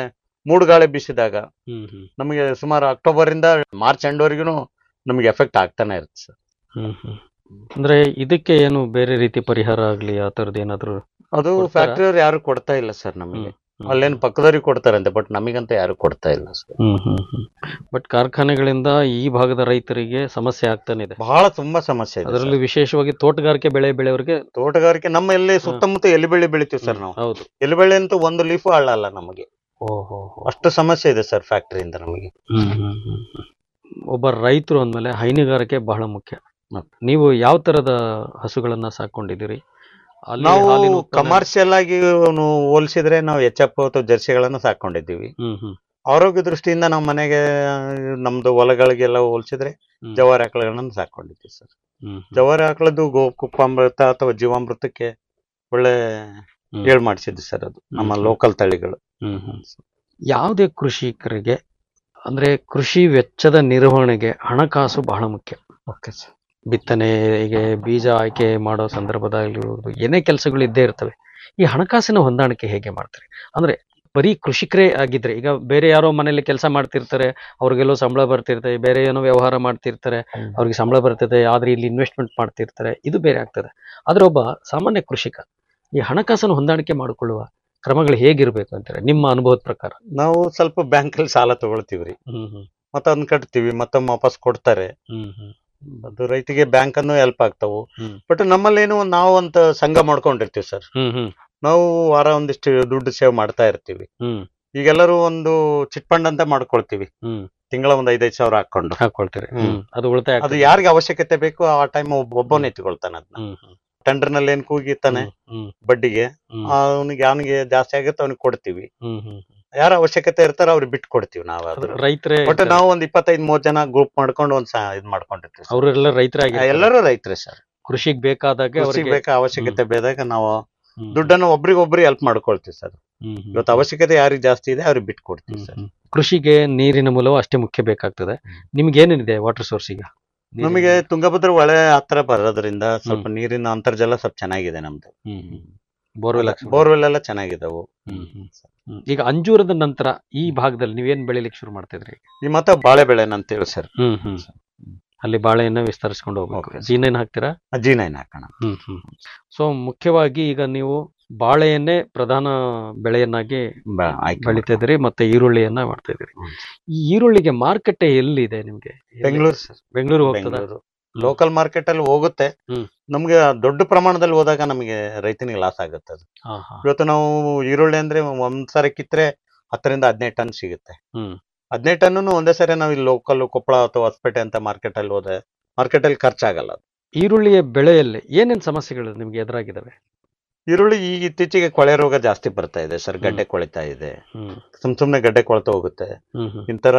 ಮೂಡುಗಾಳಿ ಬೀಸಿದಾಗ ಹ್ಮ್ ಹ್ಮ್ ನಮಗೆ ಸುಮಾರು ಅಕ್ಟೋಬರ್ ಇಂದ ಮಾರ್ಚ್ ಎಂಡ್ವರೆಗೂ ನಮಗೆ ಎಫೆಕ್ಟ್ ಆಗ್ತಾನೆ ಇರುತ್ತೆ ಸರ್ ಹ್ಮ್ ಹ್ಮ್ ಅಂದ್ರೆ ಇದಕ್ಕೆ ಏನು ಬೇರೆ ರೀತಿ ಪರಿಹಾರ ಆಗ್ಲಿ ಆ ತರದ್ ಏನಾದ್ರು ಅದು ಕೊಡ್ತಾರಾ? ಫ್ಯಾಕ್ಟ್ರಿಯವ್ರು ಯಾರು ಕೊಡ್ತಾ ಇಲ್ಲ ಸರ್ ನಮಗೆ ಹ್ಮ್. ಅಲ್ಲೇನು ಪಕ್ಕದವ್ರಿಗೆ ಕೊಡ್ತಾರಂತೆ ಬಟ್ ನಮಗಂತ ಯಾರು ಕೊಡ್ತಾ ಇಲ್ಲ ಸರ್ ಹ್ಮ್ ಹ್ಮ್ ಹ್ಮ್ ಬಟ್ ಕಾರ್ಖಾನೆಗಳಿಂದ ಈ ಭಾಗದ ರೈತರಿಗೆ ಸಮಸ್ಯೆ ಆಗ್ತಾನೆ ಇದೆ ಬಹಳ ತುಂಬಾ ಸಮಸ್ಯೆ ಇದೆ ಅದರಲ್ಲಿ ವಿಶೇಷವಾಗಿ ತೋಟಗಾರಿಕೆ ಬೆಳೆ ಬೆಳೆಯವರಿಗೆ ತೋಟಗಾರಿಕೆ ನಮ್ಮ ಎಲ್ಲಿ ಸುತ್ತಮುತ್ತ ಎಲ್ಲಿ ಬೆಳೆ ಬೆಳಿತೀವಿ ಸರ್ ನಾವು ಹೌದು ಎಲ್ಲಿ ಬೆಳೆ ಅಂತೂ ಒಂದು ಲೀಫು ಹಾಳಲ್ಲ ನಮಗೆ ಓಹೋ ಅಷ್ಟು ಸಮಸ್ಯೆ ಇದೆ ಸರ್ ಫ್ಯಾಕ್ಟರಿಯಿಂದ ನಮಗೆ ಹ್ಮ್ ಹ್ಮ್ ಹ್ಮ್ ಹ್ಮ್. ಒಬ್ಬ ರೈತರು ಅಂದ್ಮೇಲೆ ಹೈನುಗಾರಿಕೆ ಬಹಳ ಮುಖ್ಯ ಹೌದು. ನೀವು ಯಾವ ತರದ ಹಸುಗಳನ್ನ ಸಾಕೊಂಡಿದ್ದೀರಿ ಅಲ್ಲಿ ನಾವು ಹಾಲಿನ ಉತ್ಪನ್ನ- ಕಮರ್ಷಿಯಲ್ ಆಗಿ ಅವ್ನು ಹೋಲಿಸಿದ್ರೆ ನಾವು ಎಚ್ ಎಫ್ ಅಥವಾ ಜರ್ಸಿಗಳನ್ನು ಸಾಕೊಂಡಿದ್ದೀವಿ ಹ್ಮ್ ಹ್ಮ್ ಆರೋಗ್ಯ ದೃಷ್ಟಿಯಿಂದ ನಮ್ಮ ಮನೆಗೆ ನಮ್ದು ಹೊಲಗಳಿಗೆಲ್ಲ ಹೋಲಿಸಿದ್ರೆ ಹ್ಮ್. ಜವಾರಿ ಆಕಳುಗಳನ್ನು ಸಾಕೊಂಡಿದ್ದೀವಿ ಸರ್ ಹ್ಮ್ ಜವಾರಿ ಆಕಳದ್ದು ಗೋಕುಪ್ಪಾಮೃತ ಅಥವಾ ಜೀವಾಮೃತಕ್ಕೆ ಒಳ್ಳೆ ಹ್ಮ್. ಹೇಳ್ ಮಾಡಿಸಿದ್ವಿ ಸರ್ ಅದು ನಮ್ಮ ಹ್ಮ್. ಲೋಕಲ್ ತಳಿಗಳು ಹ್ಮ್ ಹ್ಮ್ ಯಾವುದೇ ಕೃಷಿಕರಿಗೆ ಅಂದ್ರೆ ಕೃಷಿ ವೆಚ್ಚದ ನಿರ್ವಹಣೆಗೆ ಹಣಕಾಸು ಬಹಳ ಮುಖ್ಯ ಓಕೆ ಸರ್ ಬಿತ್ತನೆಗೆ ಬೀಜ ಆಯ್ಕೆ ಮಾಡೋ ಸಂದರ್ಭದಾಗಿರ್ಬೋದು ಏನೇ ಕೆಲಸಗಳು ಇದ್ದೇ ಇರ್ತವೆ ಈ ಹಣಕಾಸಿನ ಹೊಂದಾಣಿಕೆ ಹೇಗೆ ಮಾಡ್ತಾರೆ ಅಂದ್ರೆ ಬರೀ ಕೃಷಿಕರೇ ಆಗಿದ್ರೆ ಈಗ ಬೇರೆ ಯಾರೋ ಮನೇಲಿ ಕೆಲಸ ಮಾಡ್ತಿರ್ತಾರೆ ಅವ್ರಿಗೆಲ್ಲೋ ಸಂಬಳ ಬರ್ತಿರ್ತದೆ ಬೇರೆ ಏನೋ ವ್ಯವಹಾರ ಮಾಡ್ತಿರ್ತಾರೆ ಅವ್ರಿಗೆ ಸಂಬಳ ಬರ್ತದೆ ಆದ್ರೆ ಇಲ್ಲಿ ಇನ್ವೆಸ್ಟ್ಮೆಂಟ್ ಮಾಡ್ತಿರ್ತಾರೆ ಇದು ಬೇರೆ ಆಗ್ತದೆ ಆದ್ರೆ ಒಬ್ಬ ಸಾಮಾನ್ಯ ಕೃಷಿಕ ಈ ಹಣಕಾಸನ್ನು ಹೊಂದಾಣಿಕೆ ಮಾಡಿಕೊಳ್ಳುವ ಕ್ರಮಗಳು ಹೇಗಿರ್ಬೇಕು ಅಂತಾರೆ ನಿಮ್ಮ ಅನುಭವದ ಪ್ರಕಾರ ನಾವು ಸ್ವಲ್ಪ ಬ್ಯಾಂಕಲ್ಲಿ ಸಾಲ ತಗೊಳ್ತೀವ್ರಿ ಹ್ಮ್ ಹ್ಮ್ ಮತ್ತೆ ಅದನ್ನ ಕಟ್ತೀವಿ ಮತ್ತೊಮ್ಮೆ ವಾಪಸ್ ಕೊಡ್ತಾರೆ ಹ್ಮ್ ಹ್ಮ್ ಅದು ರೈತಿಗೆ ಬ್ಯಾಂಕ್ ಅನ್ನು ಹೆಲ್ಪ್ ಆಗ್ತಾವು ಹ್ಮ್. ಬಟ್ ನಮ್ಮಲ್ಲೇನು ನಾವು ಅಂತ ಸಂಘ ಮಾಡ್ಕೊಂಡಿರ್ತೀವಿ ಸರ್ ಹ್ಮ್ ಹ್ಮ್ ನಾವು ವಾರ ಒಂದಿಷ್ಟು ದುಡ್ಡು ಸೇವ್ ಮಾಡ್ತಾ ಇರ್ತೀವಿ ಹ್ಮ್ ಈಗೆಲ್ಲರೂ ಒಂದು ಚಿಟ್ ಫಂಡ್ ಅಂತ ಮಾಡ್ಕೊಳ್ತೀವಿ ಹ್ಮ್ ತಿಂಗಳ ಒಂದ್ ಐದೈದು ಸಾವಿರ ಹಾಕೊಂಡು ಹಾಕೊಳ್ತೀರಿ ಹ್ಮ್. ಹ್ಮ್ ಅದು ಉಳಿತಾಯ ಅದು ಆಗ್ತದೆ. ಯಾರಿಗೆ ಅವಶ್ಯಕತೆ ಬೇಕು ಆ ಟೈಮ್ ಒಬ್ಬನೇ ಎತ್ಕೊಳ್ತಾನೆ ಅದನ್ನ ಹ್ಮ್ ಹ್ಮ್ ಟೆಂಡರ್ ನಲ್ಲಿ ಏನ್ ಕೂಗಿರ್ತಾನೆ ಹ್ಮ್ ಬಡ್ಡಿಗೆ ಹ್ಮ್ ಅವನಿಗೆ ಅವನಿಗೆ ಜಾಸ್ತಿ ಆಗುತ್ತೆ ಅವ್ನಿಗೆ ಕೊಡ್ತೀವಿ ಹ್ಮ್ ಹ್ಮ್ ಯಾರ ಅವಶ್ಯಕತೆ ಇರ್ತಾರ ಅವ್ರಿಗೆ ಬಿಟ್ಟು ಕೊಡ್ತೀವಿ ನಾವು ಅದು ಅದು ರೈತರೇ ಒಟ್ಟು ನಾವು ಒಂದ್ ಇಪ್ಪತ್ತೈದು ಮೂವತ್ ಜನ ಗ್ರೂಪ್ ಮಾಡ್ಕೊಂಡು ಒಂದ್ ಸ- ಇದ್ ಮಾಡ್ಕೊಂಡಿರ್ತೀವಿ sir. ಅವರೆಲ್ಲ ರೈತರಾಗಿ ಎಲ್ಲರೂ ರೈತರೇ ಸರ್ ಕೃಷಿಗೆ ಬೇಕಾದಾಗ ಕೃಷಿಗೆ ಅವರಿಗೆ ಬೇಕಾ ಅವಶ್ಯಕತೆ ಬೇದಾಗ ನಾವು ಹ್ಮ್. ದುಡ್ಡನ್ನು ಒಬ್ರಿಗೊಬ್ರು ಹೆಲ್ಪ್ ಮಾಡ್ಕೊಳ್ತೀವಿ ಸರ್ ಹ್ಮ್ ಹ್ಮ್. ಇವತ್ತು ಅವಶ್ಯಕತೆ ಯಾರಿಗೆ ಜಾಸ್ತಿ ಇದೆ ಅವ್ರಿಗೆ ಬಿಟ್ಟು ಕೊಡ್ತೀವಿ ಸರ್ ಹ್ಮ್. ಕೃಷಿಗೆ ನೀರಿನ ಮೂಲವು ಅಷ್ಟೇ ಮುಖ್ಯ ಬೇಕಾಗ್ತದೆ ನಿಮ್ಗೆ ಏನೇನಿದೆ ವಾಟರ್ ಸೋರ್ಸ್ ಈಗ ನೀರಿನ- ನಮಗೆ ತುಂಗಭದ್ರ ಹೊಳೆ ಹತ್ರ ಬರೋದ್ರಿಂದ ಸ್ವಲ್ಪ ನೀರಿನ ಅಂತರ್ಜಲ ಸ್ವಲ್ಪ ಚೆನ್ನಾಗಿದೆ ನಮ್ದು ಹ್ಮ್ ಹ್ಮ್. ಬೋರ್ವೆಲ್ ಹಾಕ್ಸ್ಬಿಟ್ಟು. ಬೋರ್ವೆಲ್ ಎಲ್ಲ ಚೆನ್ನಾಗಿದಾವು ಹ್ಮ್ ಹ್ಮ್. ಹ್ಮ್. ಈಗ ಅಂಜೂರದ ನಂತರ ಈ ಭಾಗದಲ್ಲಿ ನೀವೇನ್ ಬೆಳಿಲಿಕ್ಕೆ ಶುರು ಮಾಡ್ತಾ ಇದ್ರಿ ಈ ಮತ್ತೆ ಬಾಳೆ ಬೆಳೆ ಅಂತೇಳಿ ಸರ್ ಹ್ಮ್ ಹ್ಮ್ ಅಲ್ಲಿ ಬಾಳೆಯನ್ನ ವಿಸ್ತರಿಸ್ಕೊಂಡು ಹೋಗ್ಬೇಕು Okay. ಜೀನೇನ್ ಹಾಕ್ತೀರಾ ಜಿ ನೈನ್ ಹಾಕೋಣ ಹ್ಮ್ ಹ್ಮ್ ಸೊ ಮುಖ್ಯವಾಗಿ ಈಗ ನೀವು ಬಾಳೆಯನ್ನೇ ಪ್ರಧಾನ ಬೆಳೆಯನ್ನಾಗಿ ಬ- ಆಯ್ಕೆ ಬೆಳಿತಾ ಇದ್ರಿ ಮತ್ತೆ ಈರುಳ್ಳಿಯನ್ನ ಮಾಡ್ತಾ ಇದ್ರಿ ಹ್ಮ್. ಈ ಈರುಳ್ಳಿಗೆ ಮಾರುಕಟ್ಟೆ ಎಲ್ಲಿದೆ ನಿಮ್ಗೆ ಎಲ್ಲಿ? ಬೆಂಗಳೂರು ಸರ್ ಬೆಂಗಳೂರು ಹೋಗ್ತದ ಬೆಂಗಳೂರು ಲೋಕಲ್ ಮಾರ್ಕೆಟ್ ಅಲ್ಲಿ ಹೋಗುತ್ತೆ ಹ್ಮ್. ನಮ್ಗೆ ದೊಡ್ಡ ಪ್ರಮಾಣದಲ್ಲಿ ಹೋದಾಗ ನಮಗೆ ರೈತನಿಗೆ ಲಾಸ್ ಆಗುತ್ತೆ ಅದು ಹಾ ಹಾ ಇವತ್ತು ನಾವು ಈರುಳ್ಳಿ ಅಂದ್ರೆ ಒಂದ್ ಸರಿ ಕಿತ್ರೆ ಹತ್ತರಿಂದ ಹದಿನೈದು ಟನ್ ಸಿಗುತ್ತೆ ಹ್ಮ್ ಹದಿನೈದು ಟನ್ನು ಒಂದೇ ಸರಿ ನಾವು ಇಲ್ಲಿ ಲೋಕಲ್ ಕೊಪ್ಪಳ ಅಥವಾ ಹೊಸಪೇಟೆ ಅಂತ ಮಾರ್ಕೆಟ್ ಅಲ್ಲಿ ಹೋದ್ರೆ ಮಾರ್ಕೆಟ್ ಅಲ್ಲಿ ಖರ್ಚಾಗಲ್ಲ ಅದು. ಈರುಳ್ಳಿಯ ಬೆಳೆಯಲ್ಲಿ ಏನೇನ್ ಸಮಸ್ಯೆಗಳು ನಿಮ್ಗೆ ಎದುರಾಗಿದ್ದಾವೆ ಈರುಳ್ಳಿ ಈಗ ಇತ್ತೀಚೆಗೆ ಕೊಳೆ ರೋಗ ಜಾಸ್ತಿ ಬರ್ತಾ ಇದೆ ಸರ್ ಗಡ್ಡೆ ಕೊಳಿತಾ ಇದೆ ಹ್ಮ್ ಸುಮ್ ಸುಮ್ನೆ ಗಡ್ಡೆ ಕೊಳ್ತಾ ಹೋಗುತ್ತೆ ಹ್ಮ್ ಹ್ಮ್ ಇಂತರ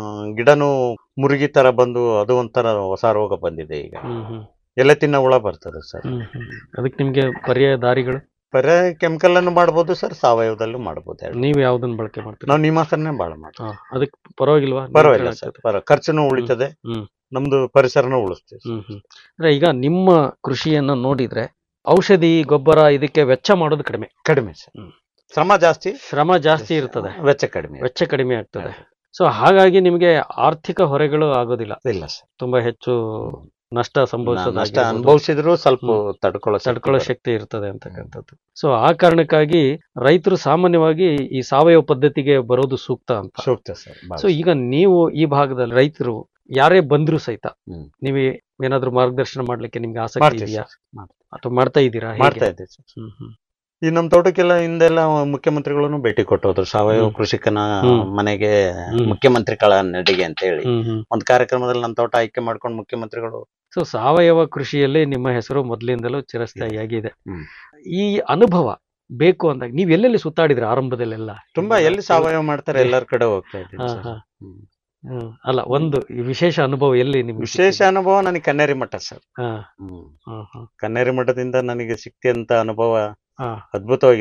ಗಿಡನು ಮುರುಗಿ ತರ ಬಂದು ಅದು ಒಂಥರ ಹೊಸ ರೋಗ ಬಂದಿದೆ ಈಗ ಹ್ಮ್ ಹ್ಮ್ ಎಲೆ ತಿನ್ನ ಹುಳ ಬರ್ತದೆ ಸರ್ ಹ್ಮ್ ಹ್ಮ್. ಅದಕ್ಕೆ ನಿಮ್ಗೆ ಪರ್ಯಾಯ ದಾರಿಗಳು ಬರೇ ಕೆಮಿಕಲ್ ಅನ್ನು ಮಾಡ್ಬೋದು ಸರ್ ಸಾವಯವದಲ್ಲೂ ಮಾಡ್ಬೋದು ಎರಡು. ನೀವು ಯಾವ್ದನ್ನ ಬಳಕೆ ಮಾಡ್ತೀರಾ ನಾವು ನಿಮಾಸನ್ನೇ ಬಾಳ ಮಾಡ್ತೀವಿ ಹಾ, ಅದಕ್ಕೆ ಪರವಾಗಿಲ್ವಾ ಪರವಾಗಿಲ್ಲ ನಿಯಂತ್ರಣ ಸರ್ ಆಗ್ತದೆ? ಪರ ಖರ್ಚುನು ಉಳಿತದೆ ಹ್ಮ್ ನಮ್ದು ಪರಿಸರನೂ ಉಳಿಸ್ತೀವಿ ಹ್ಮ್ ಹ್ಮ್ ಅಂದ್ರೆ ಈಗ ನಿಮ್ಮ ಕೃಷಿಯನ್ನ ನೋಡಿದ್ರೆ ಔಷಧಿ ಗೊಬ್ಬರ ಇದಕ್ಕೆ ವೆಚ್ಚ ಮಾಡೋದು ಕಡಿಮೆ ಕಡಿಮೆ ಸರ್ ಹ್ಮ್. ಶ್ರಮ ಜಾಸ್ತಿ ಶ್ರಮ ಜಾಸ್ತಿ ಇರ್ತದೆ ವೆಚ್ಚ ಕಡಿಮೆ ವೆಚ್ಚ ಕಡಿಮೆ ಆಗ್ತದೆ ಸೊ ಹಾಗಾಗಿ ನಿಮಗೆ ಆರ್ಥಿಕ ಹೊರೆಗಳು ಆಗೋದಿಲ್ಲ ಇಲ್ಲ ಸರ್ ತುಂಬಾ ಹೆಚ್ಚು ನಷ್ಟ ನಷ್ಟ ಸಂಭವಿಸೋದು ಅನುಭವಿಸಿದ್ರು ಸ್ವಲ್ಪ ಹ್ಮ್. ತಡ್ಕೊಳ್ಳೋ ಶಕ್ತಿ ತಡ್ಕೊಳ್ಳೋ ಬರುತ್ತೆ. ಶಕ್ತಿ ಇರ್ತದೆ ಅಂತಕ್ಕಂಥದ್ದು ಸೊ ಆ ಕಾರಣಕ್ಕಾಗಿ ರೈತರು ಸಾಮಾನ್ಯವಾಗಿ ಈ ಸಾವಯವ ಪದ್ಧತಿಗೆ ಬರೋದು ಸೂಕ್ತ ಅಂತ ಸೂಕ್ತ ಸರ್ ಬಾಳ. ಸೊ ಈಗ ನೀವು ಈ ಭಾಗದಲ್ಲಿ ರೈತರು ಯಾರೇ ಬಂದ್ರು ಸಹಿತ ಹ್ಮ್. ನೀವೇ ಏನಾದ್ರು ಮಾರ್ಗದರ್ಶನ ಮಾಡ್ಲಿಕ್ಕೆ ನಿಮ್ಗೆ ಆಸಕ್ತಿ ಮಾಡ್ತೀವಿ ಇದೆಯಾ ಸರ್, ಮಾಡ್ತೀವಿ. ಅಥವಾ ಮಾಡ್ತಾ ಇದ್ದೀರಾ ಹೇಗೆ? ಮಾಡ್ತಾ ಇದ್ದೀವಿ ಸರ್ ಹ್ಮ್ ಹ್ಮ್ ಈ ನಮ್ಮ ತೋಟಕ್ಕೆಲ್ಲ ಹಿಂದೆಲ್ಲ ಮುಖ್ಯಮಂತ್ರಿಗಳನ್ನು ಭೇಟಿ ಕೊಟ್ಟೋದ್ರು ಸಾವಯವ ಹ್ಮ್. ಕೃಷಿಕನ ಹ್ಮ್. ಮನೆಗೆ ಹ್ಮ್. ಮುಖ್ಯಮಂತ್ರಿಗಳ ನಡಿಗೆ ಅಂತ ಹೇಳಿ ಹ್ಮ್ ಹ್ಮ್ ಒಂದ್ ಕಾರ್ಯಕ್ರಮದಲ್ಲಿ ನಮ್ಮ ತೋಟ ಆಯ್ಕೆ ಮಾಡ್ಕೊಂಡು ಮುಖ್ಯಮಂತ್ರಿಗಳು ಸೊ ಸಾವಯವ ಕೃಷಿಯಲ್ಲಿ ನಿಮ್ಮ ಹೆಸರು ಮೊದಲಿಂದಲೂ ಚಿರಸ್ಥಾಯಿಯಾಗಿದೆ ಹ್ಮ್. ಈ ಅನುಭವ ಬೇಕು ಅಂದಾಗ ನೀವ್ ಎಲ್ಲೆಲ್ಲಿ ಸುತ್ತಾಡಿದ್ರೆ ಆರಂಭದಲ್ಲೆಲ್ಲ ತುಂಬಾ ಎಲ್ಲಿ ಸಾವಯವ ಮಾಡ್ತಾರೆ ಎಲ್ಲರ ಕಡೆ ಹೋಗ್ತಾ ಇದ್ದೀವಿ ಹಾ, ಸರ್. ಹಾ. ಹ್ಮ್. ಹ್ಮ್. ಅಲ್ಲ ಒಂದು ಈ ವಿಶೇಷ ಅನುಭವ ಎಲ್ಲಿ ನಿಮ್ಗೆ ವಿಶೇಷ ಅನುಭವ ನನಗೆ ಕನ್ನೇರಿ ಮಠ ಸರ್ ಹಾ, ಹ್ಮ್. ಹಾ, ಹಾ, ಕನ್ನೇರಿ ಮಠದಿಂದ ನನಗೆ ಸಿಕ್ತಿಯಂತ ಅನುಭವ ಹಾ. ಅದ್ಭುತವಾಗಿದೆ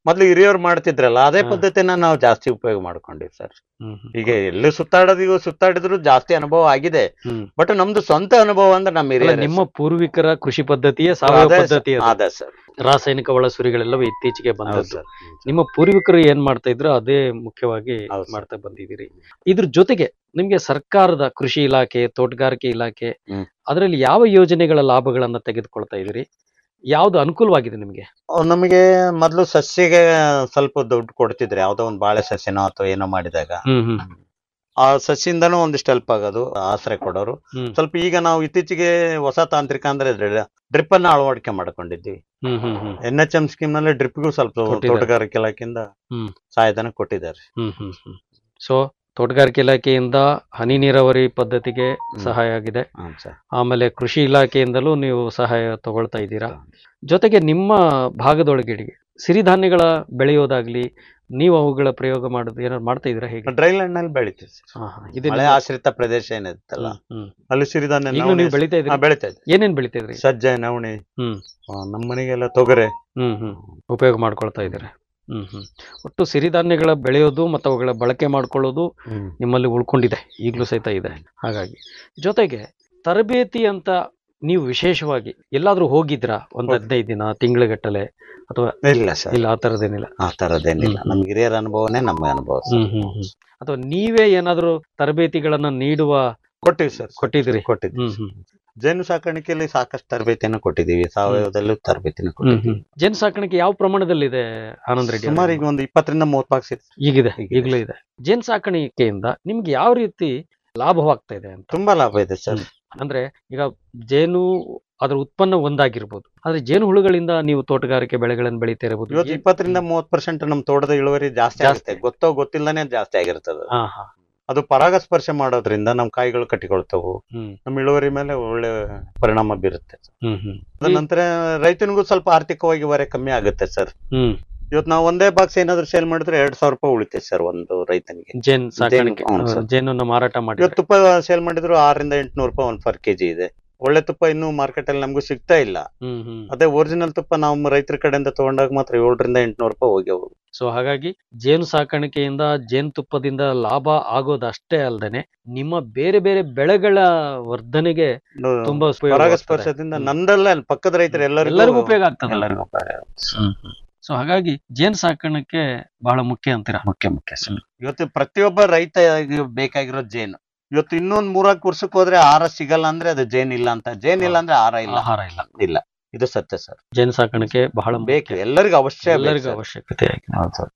ಮೊದ್ಲು ಹಿರಿಯರು ಮಾಡ್ತಿದ್ರಲ್ಲ ಅದೇ ಹಾ. ಪದ್ಧತಿನ ನಾವು ಜಾಸ್ತಿ ಉಪಯೋಗ ಮಾಡ್ಕೊಂಡಿವಿ ಸರ್ ಹ್ಮ್ ಹ್ಮ್. ಈಗ ಎಲ್ಲೂ ಸುತ್ತಾಡೋದಿಗೂ ಸುತ್ತಾಡಿದ್ರು ಜಾಸ್ತಿ ಅನುಭವ ಆಗಿದೆ ಹ್ಮ್. ಬಟ್ ನಮ್ದು ಸ್ವಂತ ಅನುಭವ ಅಂದ್ರೆ ನಮ್ಮ ಅಲ್ಲ, ಹಿರಿಯರೇ ನಿಮ್ಮ ಸರ್. ಪೂರ್ವಿಕರ ಕೃಷಿ ಪದ್ಧತಿಯೇ ಸಾವಯವ ಅದೇ ಸರ್, ಪದ್ಧತಿ ಅದು. ಅದೇ ಸರ್ ರಾಸಾಯನಿಕ ಒಳಸುರಿಗಳೆಲ್ಲವೂ ಇತ್ತೀಚೆಗೆ ಹೌದು ಬಂದದ್ದು ಸರ್ ನಿಮ್ಮ ಪೂರ್ವಿಕರು ಏನ್ ಮಾಡ್ತಾ ಇದ್ರು ಅದೇ ಮುಖ್ಯವಾಗಿ ಹೌದು ಸರ್. ಮಾಡ್ತಾ ಬಂದಿದ್ದೀರಿ ಇದ್ರ ಜೊತೆಗೆ ನಿಮ್ಗೆ ಸರ್ಕಾರದ ಕೃಷಿ ಇಲಾಖೆ ತೋಟಗಾರಿಕೆ ಇಲಾಖೆ ಹ್ಮ್. ಅದರಲ್ಲಿ ಯಾವ ಯೋಜನೆಗಳ ಲಾಭಗಳನ್ನ ತೆಗೆದುಕೊಳ್ತಾ ಇದ್ದೀರಿ ಯಾವ್ದು ಅನುಕೂಲವಾಗಿದೆ ನಿಮ್ಗೆ ಅವ್ರು ನಮಗೆ ಮೊದ್ಲು ಸಸ್ಯಗೆ ಸ್ವಲ್ಪ ದುಡ್ಡು ಕೊಡ್ತಿದ್ರು ಯಾವ್ದೋ ಒಂದು ಬಾಳೆ ಸಸ್ಯನೋ ಅಥವಾ ಏನೋ ಮಾಡಿದಾಗ ಹ್ಮ್ ಹ್ಮ್ ಆ ಸಸ್ಯದಿಂದನೂ ಒಂದಿಷ್ಟು ಹೆಲ್ಪ್ ಆಗೋದು ಆಶ್ರಯ ಕೊಡೋರು ಹ್ಮ್ ಸ್ವಲ್ಪ ಈಗ ನಾವು ಇತ್ತೀಚೆಗೆ ಹೊಸ ತಾಂತ್ರಿಕ ಅಂದ್ರೆ ಡ್ರಿಪ್ ಅನ್ನ ಅಳವಡಿಕೆ ಮಾಡ್ಕೊಂಡಿದ್ವಿ ಹ್ಮ್ ಹ್ಮ್ ಹ್ಮ್ ಎನ್ ಎಚ್ ಎಂ ಸ್ಕೀಮ್ ನಲ್ಲಿ ಡ್ರಿಪ್ಗೂ ಸ್ವಲ್ಪ ಕೊಟ್ಟಿದ್ದಾರೆ. ತೋಟಗಾರಿಕೆ ಇಲಾಖೆಯಿಂದ ಹ್ಮ್. ಸಹಾಯಧನ ಕೊಟ್ಟಿದ್ದಾರೆ ಹ್ಮ್ ಹ್ಮ್ ಹ್ಮ್ ಸೊ ತೋಟಗಾರಿಕೆ ಇಲಾಖೆಯಿಂದ ಹನಿ ನೀರಾವರಿ ಪದ್ಧತಿಗೆ ಸಹಾಯ ಆಗಿದೆ ಹ್ಮ್ ಸರ್ ಆಮೇಲೆ ಕೃಷಿ ಇಲಾಖೆಯಿಂದಲೂ ನೀವು ಸಹಾಯ ತಗೊಳ್ತಾ ಇದ್ದೀರಾ ಜೊತೆಗೆ ನಿಮ್ಮ ಭಾಗದೊಳಗೆ ಸಿರಿಧಾನ್ಯಗಳ ಬೆಳೆಯೋದಾಗ್ಲಿ ನೀವು ಅವುಗಳ ಪ್ರಯೋಗ ಮಾಡೋದು ಏನಾದ್ರು ಮಾಡ್ತಾ ಇದ್ದೀರಾ ಹೇಗೆ ಡ್ರೈ ಲ್ಯಾಂಡ್ ನಲ್ಲಿ ಬೆಳಿತೀವಿ sir. ಹಾ, ಹಾ. ಇದೆ ಮಳೆ ನಿಮ್ಮ- ಆಶ್ರಿತ ಪ್ರದೇಶ ಏನಿರುತ್ತಲ್ಲ ಹ್ಮ್. ಅಲ್ಲಿ ಸಿರಿಧಾನ್ಯ ಈಗಲೂ ನವಣೆ ನೀವು ಬೆಳಿತಾ ಇದ್ರಿ ಹಾ, ಬೆಳಿತಾ ಇದ್ವಿ ಏನೇನ್ ಬೆಳಿತಾ ಇದ್ರಿ ಸಜ್ಜೆ ನವಣೆ ಹ್ಮ್ ಆ, ನಮ್ಮ ಮನೆಗೆಲ್ಲ ತೊಗರೆ ಹ್ಮ್ ಹ್ಮ್ ಉಪಯೋಗ ಮಾಡ್ಕೊಳ್ತಾ ಇದ್ದೀರಾ ಹ್ಮ್ ಹ್ಮ್ ಒಟ್ಟು ಸಿರಿಧಾನ್ಯಗಳ ಬೆಳೆಯೋದು ಮತ್ತು ಅವುಗಳ ಬಳಕೆ ಮಾಡ್ಕೊಳ್ಳೋದು ನಿಮ್ಮಲ್ಲಿ ಉಳ್ಕೊಂಡಿದೆ ಈಗಲೂ ಸಹಿತ ಇದೆ ಹಾಗಾಗಿ ಜೊತೆಗೆ ತರಬೇತಿ ಅಂತ ನೀವು ವಿಶೇಷವಾಗಿ ಎಲ್ಲಾದ್ರೂ ಹೋಗಿದ್ರಾ ಒಂದ್ ಹದಿನೈದು ದಿನ ತಿಂಗಳಗಟ್ಟಲೆ ಅಥವಾ ಇಲ್ಲ ಸರ್ ಇಲ್ಲ ಆ ತರದೇನಿಲ್ಲ ಆ ತರದೇನಿಲ್ಲ ಹ್ಮ್. ನಮ್ಗೆ ಹಿರಿಯರ ಅನುಭವನೇ ನಮ್ಮ ಅನುಭವ sir. ಹ್ಮ್ ಹ್ಮ್ ಹ್ಮ್ ಅಥವಾ ನೀವೇ ಏನಾದ್ರೂ ತರಬೇತಿಗಳನ್ನ ನೀಡುವ ಕೊಟ್ಟಿವಿ ಸರ್ ಕೊಟ್ಟಿದ್ದೀರಿ ಕೊಟ್ಟಿದ್ವಿ ಹ್ಮ್ ಹ್ಮ್ ಜೇನು ಸಾಕಾಣಿಕೆಯಲ್ಲಿ ಸಾಕಷ್ಟು ತರಬೇತಿಯನ್ನು ಕೊಟ್ಟಿದ್ದೀವಿ ಸಾವಯವದಲ್ಲೂ ತರಬೇತಿನ ಹ್ಮ್ ಕೊಟ್ಟಿದ್ದೀವಿ ಹ್ಮ್ ಜೇನು ಸಾಕಾಣಿಕೆ ಯಾವ ಪ್ರಮಾಣದಲ್ಲಿದೆ ಆನಂದ್ ರೆಡ್ಡಿ ಸುಮಾರು ಈಗ ಒಂದು ಇಪ್ಪತ್ತರಿಂದ ಮೂವತ್ತು ಬಾಕ್ಸ್ ಇದೆ ಈಗಿದೆ ಈಗಲೂ ಇದೆ ಜೇನು ಸಾಕಾಣಿಕೆಯಿಂದ ನಿಮ್ಗೆ ಯಾವ ರೀತಿ ಲಾಭವಾಗ್ತಾ ಇದೆ ಅಂತ ತುಂಬಾ ಲಾಭ ಇದೆ ಸರ್ ಅಂದ್ರೆ ಈಗ ಜೇನು ಅದರ ಉತ್ಪನ್ನ ಒಂದಾಗಿರ್ಬೋದು ಆದ್ರೆ ಜೇನು ಹುಳುಗಳಿಂದ ನೀವು ತೋಟಗಾರಿಕೆ ಬೆಳೆಗಳನ್ನು ಬೆಳೀತಾ ಇರಬಹುದು ಇವತ್ತು ಇಪ್ಪತ್ತರಿಂದ ಮೂವತ್ತು ಪರ್ಸೆಂಟ್ ನಮ್ಮ ತೋಟದ ಇಳುವರಿ ಜಾಸ್ತಿ ಆಗುತ್ತೆ ಗೊತ್ತೋ ಗೊತ್ತಿಲ್ಲನೇ ಜಾಸ್ತಿ ಆಗಿರ್ತದೆ ಹಾ ಹಾ ಅದು ಪರಾಗಸ್ಪರ್ಶ ಮಾಡೋದ್ರಿಂದ ನಮ್ಮ ಕಾಯಿಗಳು ಕಟ್ಟಿಕೊಳ್ತವು ಹ್ಮ್ ನಮ್ಮ ಇಳುವರಿ ಮೇಲೆ ಒಳ್ಳೆ ಪರಿಣಾಮ ಬೀರುತ್ತೆ ಹ್ಮ್ ಹ್ಮ್ ಅದ ನಂತರ ರೈತನಿಗೂ ಸ್ವಲ್ಪ ಆರ್ಥಿಕವಾಗಿ ಹೊರೆ ಕಮ್ಮಿ ಆಗುತ್ತೆ ಸರ್ ಹ್ಮ್ ಇವತ್ತು ನಾವು ಒಂದೇ ಬಾಕ್ಸ್ ಏನಾದ್ರು ಸೇಲ್ ಮಾಡಿದ್ರೆ ಎರಡ್ ಸಾವಿರ ರೂಪಾಯಿ ಉಳಿತೈತೆ ಸರ್ ಒಂದು ರೈತನಿಗೆ ಜೇನ್ ಸಾಕಾಣಿಕೆ ಹ್ಞೂ ಸರ್. ಜೇನನ್ನ ಮಾರಾಟ ಮಾಡಿ ಇವತ್ತು ತುಪ್ಪ ಸೇಲ್ ಮಾಡಿದ್ರು ಆರರಿಂದ ಎಂಟುನೂರು ರೂಪಾಯಿ ಒಂದು ಪರ್ ಕೆಜಿ ಇದೆ ಒಳ್ಳೆ ತುಪ್ಪ ಇನ್ನೂ ಮಾರ್ಕೆಟ್ ಅಲ್ಲಿ ನಮಗೂ ಸಿಗ್ತಾ ಇಲ್ಲ ಹ್ಮ್ ಹ್ಮ್ ಅದೇ ಒರಿಜಿನಲ್ ತುಪ್ಪ ನಾವು ರೈತರ ಕಡೆಯಿಂದ ತಗೊಂಡಾಗ ಮಾತ್ರ ಏಳರಿಂದ ಎಂಟುನೂರು ರೂಪಾಯಿ ಹೋಗ್ಯವು ಸೊ ಹಾಗಾಗಿ ಜೇನು ಸಾಕಾಣಿಕೆಯಿಂದ ಜೇನುತುಪ್ಪದಿಂದ ಲಾಭ ಆಗೋದಷ್ಟೇ ಅಲ್ದೇನೆ ನಿಮ್ಮ ಬೇರೆ ಬೇರೆ ಬೆಳೆಗಳ ವರ್ಧನೆಗೆ ತುಂಬಾ ಉಪಯೋಗ ಪರಾಗಸ್ಪರ್ಶದಿಂದ ನಂದಲ್ಲ ಅಲ್ಲಿ ಪಕ್ಕದ ರೈತರು ಎಲ್ಲರಿಗೂ ಎಲ್ಲರಿಗೂ ಉಪಯೋಗ ಆಗ್ತದೆ ಎಲ್ಲರಿಗೂ ಉಪಯೋಗ ಆಗುತ್ತೆ. ಸೊ ಹಾಗಾಗಿ ಜೇನು ಸಾಕಾಣಿಕೆ ಬಹಳ ಮುಖ್ಯ ಅಂತೀರಾ ಮುಖ್ಯ ಮುಖ್ಯ ಸರ್ ಇವತ್ತು ಪ್ರತಿಯೊಬ್ಬ ರೈತ ಬೇಕಾಗಿರೋ ಜೇನು ಇವತ್ತು ಇನ್ನೊಂದ್ ಮೂರಾಕ್ ವರ್ಷಕ್ಕೆ ಹೋದ್ರೆ ಆಹಾರ ಸಿಗಲ್ಲ ಅಂದ್ರೆ ಅದು ಜೇನ್ ಇಲ್ಲ ಅಂತ ಜೇನ್ ಇಲ್ಲ ಅಂದ್ರೆ ಆಹಾರ ಇಲ್ಲ ಆಹಾರ ಇಲ್ಲ ಇಲ್ಲ ಇದು ಸತ್ಯ ಸರ್ ಜೇನು ಸಾಕಾಣಿಕೆ ಬಹಳ ಬೇಕು ಎಲ್ಲರಿಗೂ ಅವಶ್ಯ ಎಲ್ಲರಿಗೂ ಬೇಕು sir. ಅವಶ್ಯಕತೆ ಆಗಿದೆ ಹೌದು ಸರ್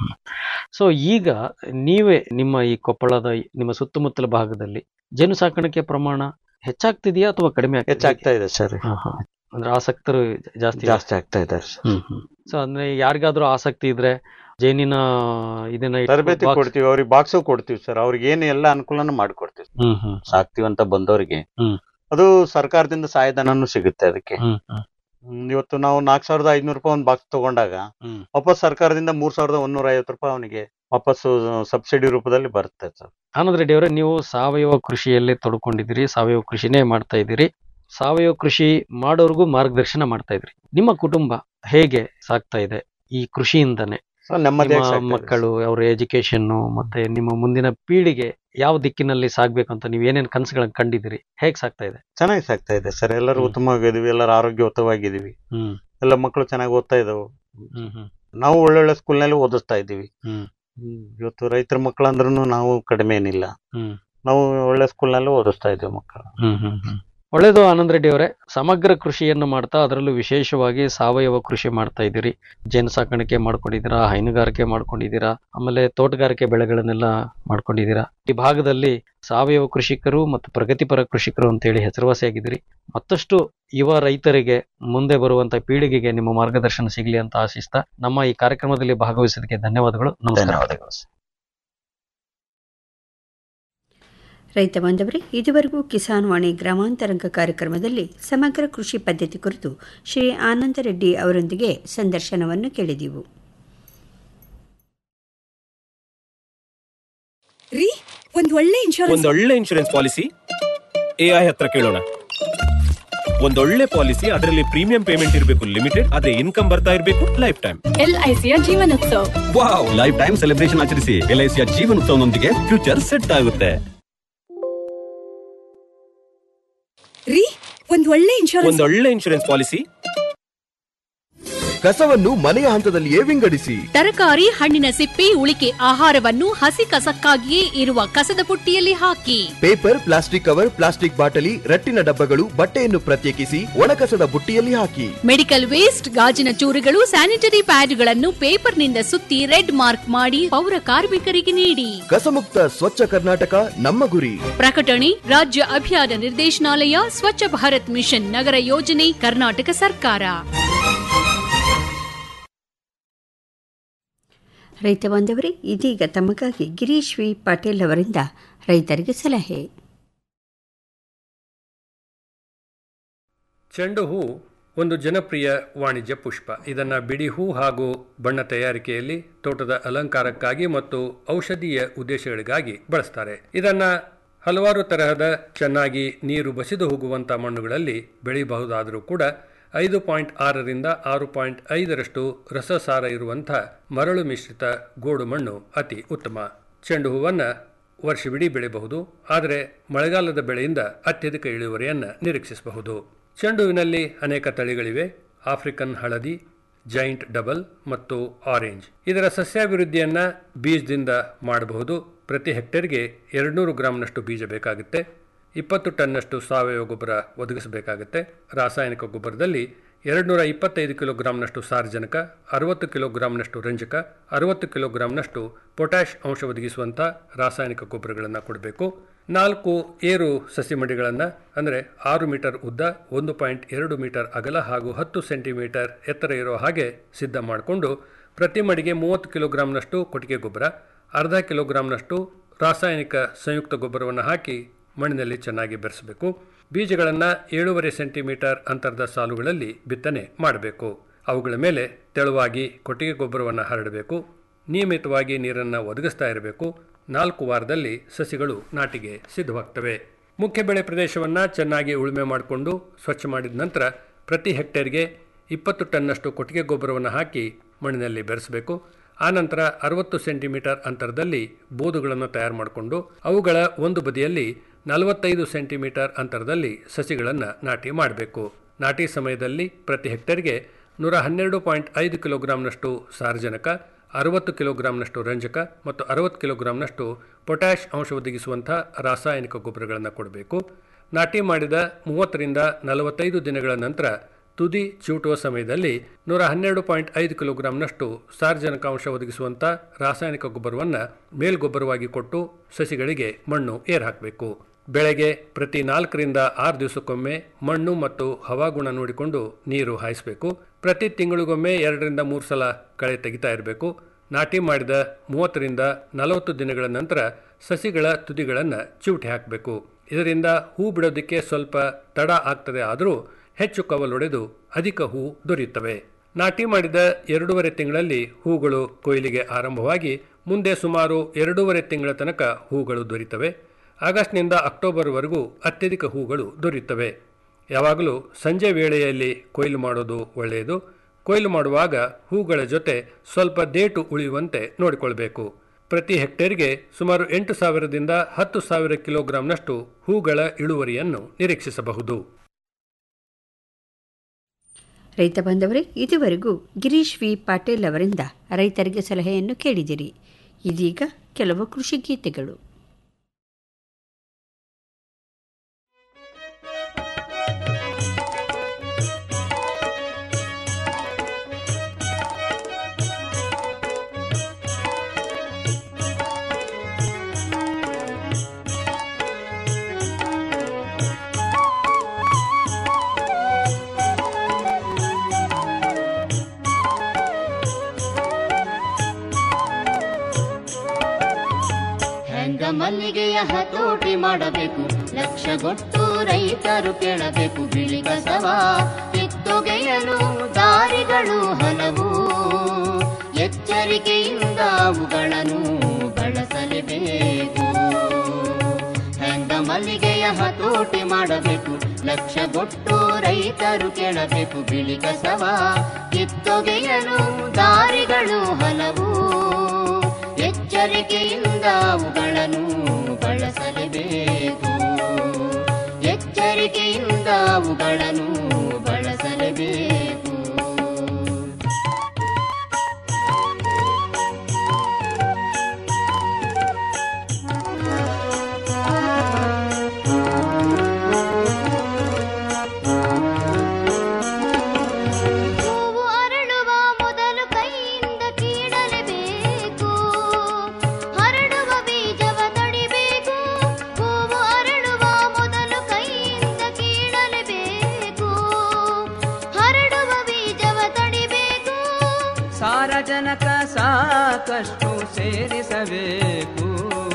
ಸೊ ಈಗ ನೀವೇ ನಿಮ್ಮ ಈ ಕೊಪ್ಪಳದ ಈ- ನಿಮ್ಮ ಸುತ್ತಮುತ್ತಲ ಭಾಗದಲ್ಲಿ ಜೇನು ಸಾಕಾಣಿಕೆ ಪ್ರಮಾಣ ಹೆಚ್ಚಾಗ್ತಿದೆಯಾ ಅಥವಾ ಕಡಿಮೆ ಆಗ್ತಿದೆಯಾ? ಹೆಚ್ಚಾಗ್ತಾ ಇದೆ ಸರ್ ಹಾ, ಹಾ. ಅಂದ್ರೆ ಆಸಕ್ತರು ಜಾಸ್ತಿ ಜಾಸ್ತಿ ಆಗ್ತಾ ಇದೆ ಹ್ಮ್ ಹ್ಮ್ ಸೊ ಅಂದ್ರೆ ಯಾರಿಗಾದ್ರೂ ಆಸಕ್ತಿ ಇದ್ರೆ ಜೇನಿನ ಇದನ್ನ ಇಟ್ಟು ತರಬೇತಿ box- ಕೊಡ್ತೀವಿ ಅವ್ರಿಗೆ ಬಾಕ್ಸು ಕೊಡ್ತೀವಿ ಸರ್ ಅವ್ರಿಗೆ ಏನು ಎಲ್ಲ ಅನುಕೂಲನೂ ಮಾಡ್ಕೊಡ್ತೀವಿ ಹ್ಮ್ ಹ್ಮ್ ಸಾಕ್ತಿವಿ ಅಂತ ಬಂದವರಿಗೆ ಹ್ಮ್. ಅದು ಸರ್ಕಾರದಿಂದ ಸಹಾಯಧನನೂ ಸಿಗುತ್ತೆ ಅದಕ್ಕೆ ಹ್ಮ್ ಹ್ಮ್ ಹ್ಮ್, ಇವತ್ತು ನಾವು ನಾಲ್ಕ್ ಸಾವಿರದ ಐದ್ನೂರು ರೂಪಾಯಿ ಒಂದು ಬಾಕ್ಸ್ ತಗೊಂಡಾಗ ಹ್ಮ್. ವಾಪಸ್ ಸರ್ಕಾರದಿಂದ ಮೂರ್ ಸಾವಿರದ ಒಂದೂರ ಐವತ್ತು ರೂಪಾಯಿ ಅವನಿಗೆ ವಾಪಸ್ಸು ಸಬ್ಸಿಡಿ ರೂಪದಲ್ಲಿ ಬರುತ್ತೆ ಸರ್ ಆನಂದ್ ರೆಡ್ಡಿ ಅವರೇ ನೀವು ಸಾವಯವ ಕೃಷಿಯಲ್ಲಿ ತೊಡ್ಕೊಂಡಿದ್ದೀರಿ ಸಾವಯವ ಕೃಷಿನೇ ಮಾಡ್ತಾ ಇದ್ದೀರಿ ಸಾವಯವ ಕೃಷಿ ಮಾಡೋರ್ಗೂ ಮಾರ್ಗದರ್ಶನ ಮಾಡ್ತಾ ಇದ್ರಿ ನಿಮ್ಮ ಕುಟುಂಬ ಹೇಗೆ ಸಾಕ್ತಾ ಇದೆ ಈ ಕೃಷಿಯಿಂದನೇ ಸೊ ನೆಮ್ಮದಿಯಾಗಿ ನಿಮ್ಮ ಸಾಕ್ತಾ ಇದೆ. ಮಕ್ಕಳು ಅವರ ಎಜುಕೇಶನ್ ಮತ್ತೆ ನಿಮ್ಮ ಮುಂದಿನ ಪೀಳಿಗೆ ಯಾವ ದಿಕ್ಕಿನಲ್ಲಿ ಸಾಗ್ಬೇಕು ಅಂತ ನೀವು ಏನೇನ್ ಕನಸುಗಳನ್ನ ಕಂಡಿದ್ದೀರಿ ಹೇಗ್ ಸಾಕ್ತಾ ಇದೆ ಚೆನ್ನಾಗಿ ಸಾಕ್ತಾ ಇದೆ ಸರ್ ಎಲ್ಲರೂ ಹ್ಮ್. ಉತ್ತಮವಾಗಿದೀವಿ ಎಲ್ಲರೂ ಆರೋಗ್ಯಯುತವಾಗಿದ್ದೀವಿ ಹ್ಮ್ ಎಲ್ಲ ಮಕ್ಕಳು ಚೆನ್ನಾಗಿ ಓದ್ತಾ ಇದಾವೆ ಹ್ಮ್ ಹ್ಮ್ ನಾವು ಒಳ್ಳೊಳ್ಳೆ ಸ್ಕೂಲ್ನಲ್ಲಿ ಓದಿಸ್ತಾ ಇದ್ದೀವಿ ಹ್ಮ್ ಹ್ಮ್. ಇವತ್ತು ರೈತರ ಮಕ್ಕಳು ಅಂದ್ರೂ ನಾವು ಕಡಿಮೆ ಏನಿಲ್ಲ ಹ್ಮ್ ನಾವು ಒಳ್ಳೆ ಸ್ಕೂಲ್ನಲ್ಲೂ ಓದಿಸ್ತಾ ಇದ್ದೀವಿ ಮಕ್ಕಳು ಹ್ಮ್ ಹ್ಮ್ ಹ್ಮ್ ಒಳ್ಳೇದು ಆನಂದ್ ರೆಡ್ಡಿ ಅವರೇ ಸಮಗ್ರ ಕೃಷಿಯನ್ನು ಮಾಡ್ತಾ ಅದರಲ್ಲೂ ವಿಶೇಷವಾಗಿ ಸಾವಯವ ಕೃಷಿ ಮಾಡ್ತಾ ಇದ್ದೀರಿ ಜೇನು ಸಾಕಾಣಿಕೆ ಮಾಡ್ಕೊಂಡಿದ್ದೀರಾ ಹೈನುಗಾರಿಕೆ ಮಾಡ್ಕೊಂಡಿದ್ದೀರಾ ಆಮೇಲೆ ತೋಟಗಾರಿಕೆ ಬೆಳೆಗಳನ್ನೆಲ್ಲ ಮಾಡ್ಕೊಂಡಿದ್ದೀರಾ ಈ ಭಾಗದಲ್ಲಿ ಸಾವಯವ ಕೃಷಿಕರು ಮತ್ತು ಪ್ರಗತಿಪರ ಕೃಷಿಕರು ಅಂತೇಳಿ ಹೆಸರುವಾಸಿಯಾಗಿದ್ದೀರಿ ಮತ್ತಷ್ಟು ಯುವ ರೈತರಿಗೆ ಮುಂದೆ ಬರುವಂತ ಪೀಳಿಗೆಗೆ ನಿಮ್ಮ ಮಾರ್ಗದರ್ಶನ ಸಿಗಲಿ ಅಂತ ಆಶಿಸ್ತಾ ನಮ್ಮ ಈ ಕಾರ್ಯಕ್ರಮದಲ್ಲಿ ಭಾಗವಹಿಸೋದಕ್ಕೆ ಧನ್ಯವಾದಗಳು ನಮಸ್ಕಾರ ಧನ್ಯವಾದಗಳು ರೈತ ಬಾಂಧವರೇ ಇದುವರೆಗೂ ಕಿಸಾನ್ ವಾಣಿ ಗ್ರಾಮಾಂತರಂಗ ಕಾರ್ಯಕ್ರಮದಲ್ಲಿ ಸಮಗ್ರ ಕೃಷಿ ಪದ್ಧತಿ ಕುರಿತು ಶ್ರೀ ಆನಂದ ರೆಡ್ಡಿ ಅವರೊಂದಿಗೆ ಸಂದರ್ಶನವನ್ನು ಕೇಳಿದೆವು ರೀ ಒಂದ್ ಒಳ್ಳೆ ಇನ್ಶೂರೆನ್ಸ್ ಒಂದೊಳ್ಳೆ ಇನ್ಶೂರೆನ್ಸ್ ಪಾಲಿಸಿ ಎ ಐ ಹತ್ರ ಕೇಳೋಣ ಒಂದೊಳ್ಳೆ ಪಾಲಿಸಿ ಅದರಲ್ಲಿ ಪ್ರೀಮಿಯಂ ಪೇಮೆಂಟ್ ಇರಬೇಕು ಲಿಮಿಟೆಡ್ ಆದ್ರೆ ಇನ್ಕಮ್ ಬರ್ತಾ ಇರಬೇಕು ಲೈಫ್ ಟೈಮ್ ಎಲ್ಐಸಿಯ ಜೀವನೋತ್ಸವ ವಾವ್ ಲೈಫ್ ಟೈಮ್ ಸೆಲೆಬ್ರೇಷನ್ ಆಚರಿಸಿ ಎಲ್ಐಸಿಯ ಜೀವನೋತ್ಸವನೊಂದಿಗೆ ಫ್ಯೂಚರ್ ಸೆಟ್ ಆಗುತ್ತೆ ರೀ ಒಂದ್ ಒಳ್ಳೆ ಇನ್ಶೂರೆನ್ಸ್ ಒಂದೊಳ್ಳೆ ಇನ್ಶೂರೆನ್ಸ್ ಪಾಲಿಸಿ ಕಸವನ್ನು ಮನೆಯ ಹಂತದಲ್ಲಿಯೇ ವಿಂಗಡಿಸಿ ತರಕಾರಿ ಹಣ್ಣಿನ ಸಿಪ್ಪೆ ಉಳಿಕೆ ಆಹಾರವನ್ನು ಹಸಿ ಕಸಕ್ಕಾಗಿಯೇ ಇರುವ ಕಸದ ಪುಟ್ಟಿಯಲ್ಲಿ ಹಾಕಿ ಪೇಪರ್ ಪ್ಲಾಸ್ಟಿಕ್ ಕವರ್ ಪ್ಲಾಸ್ಟಿಕ್ ಬಾಟಲಿ ರಟ್ಟಿನ ಡಬ್ಬಗಳು ಬಟ್ಟೆಯನ್ನು ಪ್ರತ್ಯೇಕಿಸಿ ಒಣಕಸದ ಬುಟ್ಟಿಯಲ್ಲಿ ಹಾಕಿ ಮೆಡಿಕಲ್ ವೇಸ್ಟ್ ಗಾಜಿನ ಚೂರುಗಳು ಸ್ಯಾನಿಟರಿ ಪ್ಯಾಡ್ಗಳನ್ನು ಪೇಪರ್ನಿಂದ ಸುತ್ತಿ ರೆಡ್ ಮಾರ್ಕ್ ಮಾಡಿ ಪೌರ ಕಾರ್ಮಿಕರಿಗೆ ನೀಡಿ ಕಸಮುಕ್ತ ಸ್ವಚ್ಛ ಕರ್ನಾಟಕ ನಮ್ಮ ಗುರಿ ಪ್ರಕಟಣೆ ರಾಜ್ಯ ಅಭಿಯಾನ ನಿರ್ದೇಶನಾಲಯ ಸ್ವಚ್ಛ ಭಾರತ್ ಮಿಷನ್ ನಗರ ಯೋಜನೆ ಕರ್ನಾಟಕ ಸರ್ಕಾರ ರೈತ ಬಾಂಧವರೇ ಇದೀಗ ತಮಗಾಗಿ ಗಿರೀಶ್ ವಿ ಪಾಟೀಲ್ ಅವರಿಂದ ರೈತರಿಗೆ ಸಲಹೆ ಚೆಂಡು ಹೂ ಒಂದು ಜನಪ್ರಿಯ ವಾಣಿಜ್ಯ ಪುಷ್ಪ ಇದನ್ನು ಬಿಡಿ ಹೂ ಹಾಗೂ ಬಣ್ಣ ತಯಾರಿಕೆಯಲ್ಲಿ ತೋಟದ ಅಲಂಕಾರಕ್ಕಾಗಿ ಮತ್ತು ಔಷಧೀಯ ಉದ್ದೇಶಗಳಿಗಾಗಿ ಬಳಸ್ತಾರೆ ಇದನ್ನು ಹಲವಾರು ತರಹದ ಚೆನ್ನಾಗಿ ನೀರು ಬಸಿದು ಹೋಗುವಂಥ ಮಣ್ಣುಗಳಲ್ಲಿ ಬೆಳೆಯಬಹುದಾದರೂ ಕೂಡ ಐದು ಪಾಯಿಂಟ್ ಆರರಿಂದ ಆರು ಪಾಯಿಂಟ್ ಐದರಷ್ಟು ರಸಸಾರ ಇರುವಂಥ ಮರಳು ಮಿಶ್ರಿತ ಗೋಡು ಮಣ್ಣು ಅತಿ ಉತ್ತಮ ಚೆಂಡು ಹೂವನ್ನು ವರ್ಷವಿಡೀ ಬೆಳೆಯಬಹುದು ಆದರೆ ಮಳೆಗಾಲದ ಬೆಳೆಯಿಂದ ಅತ್ಯಧಿಕ ಇಳುವರಿಯನ್ನು ನಿರೀಕ್ಷಿಸಬಹುದು ಚೆಂಡುವಿನಲ್ಲಿ ಅನೇಕ ತಳಿಗಳಿವೆ ಆಫ್ರಿಕನ್ ಹಳದಿ ಜೈಂಟ್ ಡಬಲ್ ಮತ್ತು ಆರೆಂಜ್ ಇದರ ಸಸ್ಯಾಭಿವೃದ್ಧಿಯನ್ನು ಬೀಜದಿಂದ ಮಾಡಬಹುದು ಪ್ರತಿ ಹೆಕ್ಟೇರ್ಗೆ ಎರಡುನೂರು ಗ್ರಾಂನಷ್ಟು ಬೀಜ ಬೇಕಾಗುತ್ತೆ ಇಪ್ಪತ್ತು ಟನ್ನಷ್ಟು ಸಾವಯವ ಗೊಬ್ಬರ ಒದಗಿಸಬೇಕಾಗುತ್ತೆ ರಾಸಾಯನಿಕ ಗೊಬ್ಬರದಲ್ಲಿ ಎರಡುನೂರ ಇಪ್ಪತ್ತೈದು ಕಿಲೋಗ್ರಾಂನಷ್ಟು ಸಾರಜನಕ ಅರವತ್ತು ಕಿಲೋಗ್ರಾಂನಷ್ಟು ರಂಜಕ ಅರವತ್ತು ಕಿಲೋಗ್ರಾಂನಷ್ಟು ಪೊಟ್ಯಾಷ್ ಅಂಶ ಒದಗಿಸುವಂಥ ರಾಸಾಯನಿಕ ಗೊಬ್ಬರಗಳನ್ನು ಕೊಡಬೇಕು ನಾಲ್ಕು ಏರು ಸಸಿಮಡಿಗಳನ್ನು ಅಂದರೆ ಆರು ಮೀಟರ್ ಉದ್ದ ಒಂದು ಪಾಯಿಂಟ್ ಎರಡು ಮೀಟರ್ ಅಗಲ ಹಾಗೂ ಹತ್ತು ಸೆಂಟಿಮೀಟರ್ ಎತ್ತರ ಇರೋ ಹಾಗೆ ಸಿದ್ಧ ಮಾಡಿಕೊಂಡು ಪ್ರತಿ ಮಡಿಗೆ ಮೂವತ್ತು ಕಿಲೋಗ್ರಾಂನಷ್ಟು ಕೊಟ್ಟಿಗೆ ಗೊಬ್ಬರ ಅರ್ಧ ಕಿಲೋಗ್ರಾಂನಷ್ಟು ರಾಸಾಯನಿಕ ಸಂಯುಕ್ತ ಗೊಬ್ಬರವನ್ನು ಹಾಕಿ ಮಣ್ಣಿನಲ್ಲಿ ಚೆನ್ನಾಗಿ ಬೆರೆಸಬೇಕು ಬೀಜಗಳನ್ನು ಏಳೂವರೆ ಸೆಂಟಿಮೀಟರ್ ಅಂತರದ ಸಾಲುಗಳಲ್ಲಿ ಬಿತ್ತನೆ ಮಾಡಬೇಕು ಅವುಗಳ ಮೇಲೆ ತೆಳುವಾಗಿ ಕೊಟ್ಟಿಗೆ ಗೊಬ್ಬರವನ್ನು ಹರಡಬೇಕು ನಿಯಮಿತವಾಗಿ ನೀರನ್ನು ಒದಗಿಸ್ತಾ ಇರಬೇಕು ನಾಲ್ಕು ವಾರದಲ್ಲಿ ಸಸಿಗಳು ನಾಟಿಗೆ ಸಿದ್ಧವಾಗ್ತವೆ ಮುಖ್ಯ ಬೆಳೆ ಪ್ರದೇಶವನ್ನು ಚೆನ್ನಾಗಿ ಉಳುಮೆ ಮಾಡಿಕೊಂಡು ಸ್ವಚ್ಛ ಮಾಡಿದ ನಂತರ ಪ್ರತಿ ಹೆಕ್ಟೇರ್ಗೆ ಇಪ್ಪತ್ತು ಟನ್ನಷ್ಟು ಕೊಟ್ಟಿಗೆ ಗೊಬ್ಬರವನ್ನು ಹಾಕಿ ಮಣ್ಣಿನಲ್ಲಿ ಬೆರೆಸಬೇಕು ಆನಂತರ ಅರವತ್ತು ಸೆಂಟಿಮೀಟರ್ ಅಂತರದಲ್ಲಿ ಬೋದುಗಳನ್ನು ತಯಾರು ಮಾಡಿಕೊಂಡು ಅವುಗಳ ಒಂದು ಬದಿಯಲ್ಲಿ ನಲವತ್ತೈದು ಸೆಂಟಿಮೀಟರ್ ಅಂತರದಲ್ಲಿ ಸಸಿಗಳನ್ನು ನಾಟಿ ಮಾಡಬೇಕು ನಾಟಿ ಸಮಯದಲ್ಲಿ ಪ್ರತಿ ಹೆಕ್ಟೇರ್ಗೆ ನೂರ ಹನ್ನೆರಡು ಪಾಯಿಂಟ್ ಐದು ಕಿಲೋಗ್ರಾಂನಷ್ಟು ಸಾರಜನಕ ಅರವತ್ತು ಕಿಲೋಗ್ರಾಂನಷ್ಟು ರಂಜಕ ಮತ್ತು ಅರವತ್ತು ಕಿಲೋಗ್ರಾಂನಷ್ಟು ಪೊಟ್ಯಾಷ್ ಅಂಶ ಒದಗಿಸುವಂಥ ರಾಸಾಯನಿಕ ಗೊಬ್ಬರಗಳನ್ನು ಕೊಡಬೇಕು ನಾಟಿ ಮಾಡಿದ ಮೂವತ್ತರಿಂದ ನಲವತ್ತೈದು ದಿನಗಳ ನಂತರ ತುದಿ ಚಿವುಟುವ ಸಮಯದಲ್ಲಿ ನೂರ ಹನ್ನೆರಡು ಪಾಯಿಂಟ್ ಐದು ಕಿಲೋಗ್ರಾಂನಷ್ಟು ಸಾರಜನಕಾಂಶ ಒದಗಿಸುವಂಥ ರಾಸಾಯನಿಕ ಗೊಬ್ಬರವನ್ನು ಮೇಲ್ಗೊಬ್ಬರವಾಗಿ ಕೊಟ್ಟು ಸಸಿಗಳಿಗೆ ಮಣ್ಣು ಏರ್ ಹಾಕಬೇಕು ಬೆಳೆಗೆ ಪ್ರತಿ ನಾಲ್ಕರಿಂದ ಆರು ದಿವಸಕ್ಕೊಮ್ಮೆ ಮಣ್ಣು ಮತ್ತು ಹವಾಗುಣ ನೋಡಿಕೊಂಡು ನೀರು ಹಾಯಿಸಬೇಕು ಪ್ರತಿ ತಿಂಗಳಿಗೊಮ್ಮೆ ಎರಡರಿಂದ ಮೂರು ಸಲ ಕಳೆ ತೆಗಿತಾ ಇರಬೇಕು ನಾಟಿ ಮಾಡಿದ ಮೂವತ್ತರಿಂದ ನಲವತ್ತು ದಿನಗಳ ನಂತರ ಸಸಿಗಳ ತುದಿಗಳನ್ನು ಚಿವುಟಿ ಹಾಕಬೇಕು ಇದರಿಂದ ಹೂ ಬಿಡೋದಕ್ಕೆ ಸ್ವಲ್ಪ ತಡ ಆಗ್ತದೆ ಆದರೂ ಹೆಚ್ಚು ಕವಲೊಡೆದು ಅಧಿಕ ಹೂ ದೊರೆಯುತ್ತವೆ ನಾಟಿ ಮಾಡಿದ ಎರಡೂವರೆ ತಿಂಗಳಲ್ಲಿ ಹೂಗಳು ಕೊಯ್ಲಿಗೆ ಆರಂಭವಾಗಿ ಮುಂದೆ ಸುಮಾರು ಎರಡೂವರೆ ತಿಂಗಳ ತನಕ ಹೂಗಳು ದೊರೆಯುತ್ತವೆ ಆಗಸ್ಟ್ನಿಂದ ಅಕ್ಟೋಬರ್ವರೆಗೂ ಅತ್ಯಧಿಕ ಹೂಗಳು ದೊರೆಯುತ್ತವೆ ಯಾವಾಗಲೂ ಸಂಜೆ ವೇಳೆಯಲ್ಲಿ ಕೊಯ್ಲು ಮಾಡೋದು ಒಳ್ಳೆಯದು ಕೊಯ್ಲು ಮಾಡುವಾಗ ಹೂಗಳ ಜೊತೆ ಸ್ವಲ್ಪ ದೇಟು ಉಳಿಯುವಂತೆ ನೋಡಿಕೊಳ್ಬೇಕು ಪ್ರತಿ ಹೆಕ್ಟೇರ್ಗೆ ಸುಮಾರು ಎಂಟು ಸಾವಿರದಿಂದ ಹತ್ತು ಸಾವಿರ ಕಿಲೋಗ್ರಾಂನಷ್ಟು ಹೂಗಳ ಇಳುವರಿಯನ್ನು ನಿರೀಕ್ಷಿಸಬಹುದು ರೈತ ಬಾಂಧವರೇ ಇದುವರೆಗೂ ಗಿರೀಶ್ ವಿ ಪಾಟೀಲ್ ಅವರಿಂದ ರೈತರಿಗೆ ಸಲಹೆಯನ್ನು ಕೇಳಿದಿರಿ ಇದೀಗ ಕೆಲವು ಕೃಷಿ ಗೀತೆಗಳು ಹೆಂಗ ಮಲ್ಲಿಗೆಯ ಹತೋಟಿ ಮಾಡಬೇಕು ಲಕ್ಷಗೊಟ್ಟು ರೈತರು ಕೇಳಬೇಕು ಬಿಳಿ ಕಸವ ಕಿತ್ತೊಗೆಯಲು ದಾರಿಗಳು ಹಲವು ಎಚ್ಚರಿಕೆಯಿಂದ ಅವುಗಳನ್ನು ಬಳಸಲೇಬೇಕು ಹೆಂಗ ಮಲ್ಲಿಗೆಯ ಹತೋಟಿ ಮಾಡಬೇಕು ಲಕ್ಷಗೊಟ್ಟು ರೈತರು ಕೇಳಬೇಕು ಬಿಳಿ ಕಸವ ಕಿತ್ತೊಗೆಯಲು ದಾರಿಗಳು ಹಲವು ಎಚ್ಚರಿಕೆಯಿಂದ ಅವುಗಳನ್ನು ಬಳಸಲೇಬೇಕು ಎಚ್ಚರಿಕೆಯಿಂದ ಅವುಗಳನ್ನು ಬಳಸಲೇಬೇಕು ಹೂವು ಅರಳುವ ಮೊದಲು ಕೈಯಿಂದ ಕೀಳಲೇಬೇಕು ಹರಡುವ ಬೀಜವ ತಡಿಬೇಕು ಹೂವು ಅರಳುವ ಮೊದಲು ಕೈಯಿಂದ ಕೀಳಲೇಬೇಕು ಹರಡುವ ಬೀಜವ ತಡಿಬೇಕು ಸಾರಜನಕ ಸಾಕಷ್ಟು ಸೇರಿಸಬೇಕು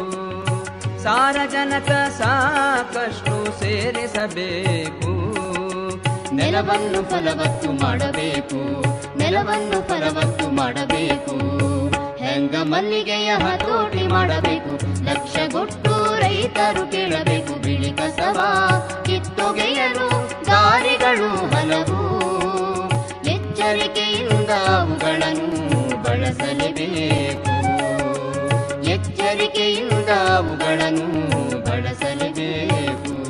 ಸಾರಜನಕ ಸಾಕಷ್ಟು ಸೇರಿಸಬೇಕು ನೆಲವನ್ನು ಫಲವತ್ತು ಮಾಡಬೇಕು ನೆಲವನ್ನು ಫಲವತ್ತು ಮಾಡಬೇಕು ಹೆಂಗ ಮಲ್ಲಿಗೆಯ ಹತೋಟಿ ಮಾಡಬೇಕು ಲಕ್ಷಗೊಟ್ಟು ರೈತರು ಕೇಳಬೇಕು ಬಿಳಿ ಕಸವ ಕಿತ್ತೊಗೆಯಲು ದಾರಿಗಳು ಹಲವು ಎಚ್ಚರಿಕೆಯಿಂದ ಅವುಗಳನ್ನು ಬಳಸಲೇಬೇಕು ಎಚ್ಚರಿಕೆಯಿಂದ ಅವುಗಳನ್ನು ಬಳಸಲೇಬೇಕು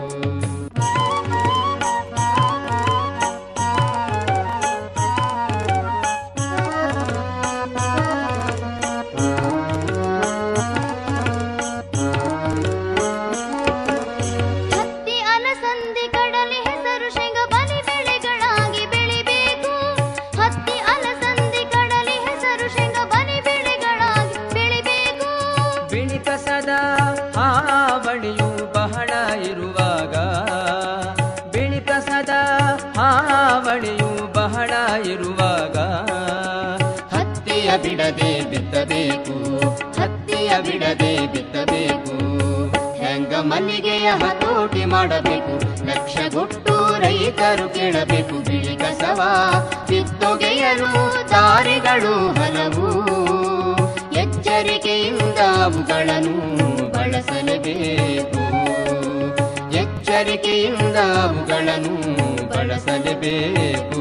ಹತ್ತಿ ಅಲಸಂದಿ ಕಡಲೆ ಹೆಸರು ಶೇಂಗ ಬಲಿ ಬೆಳೆಗಳಾಗಿ ಬೆಳಿಬೇಕು ಹತ್ತಿ ಅಲಸಂದಿ ಕಡಲೆ ಹೆಸರು ಶೇಂಗ ಬಲಿ ಬೆಳೆಗಳಾಗಿ ಬೆಳಿಬೇಕು ಬಿಳಿ ಕಸದ ಹಾವಳಿಯು ಬಹಳ ಇರುವಾಗ ಬಿಳಿ ಕಸದ ಹಾವಳಿಯು ಬಹಳ ಇರುವಾಗ ಹತ್ತಿಯ ಬಿಡದೆ ಬಿತ್ತಬೇಕು ಹತ್ತಿಯ ಬಿಡದೆ ಬಿತ್ತಬೇಕು ಹೆಂಗ ಮಲ್ಲಿಗೆಯ ಹತೋಟಿ ಮಾಡಬೇಕು ಲಕ್ಷಗೊಟ್ಟು ರೈತರು ಕೇಳಬೇಕು ಬಿಳಿ ಕಸವ ಕಿತ್ತೊಗೆಯಲು ದಾರಿಗಳು ಹಲವು ಎಚ್ಚರಿಕೆಯಿಂದ ಅವುಗಳನ್ನು ಬಳಸಲೇಬೇಕು ಎಚ್ಚರಿಕೆಯಿಂದ ಅವುಗಳನ್ನು ಬಳಸಲೇಬೇಕು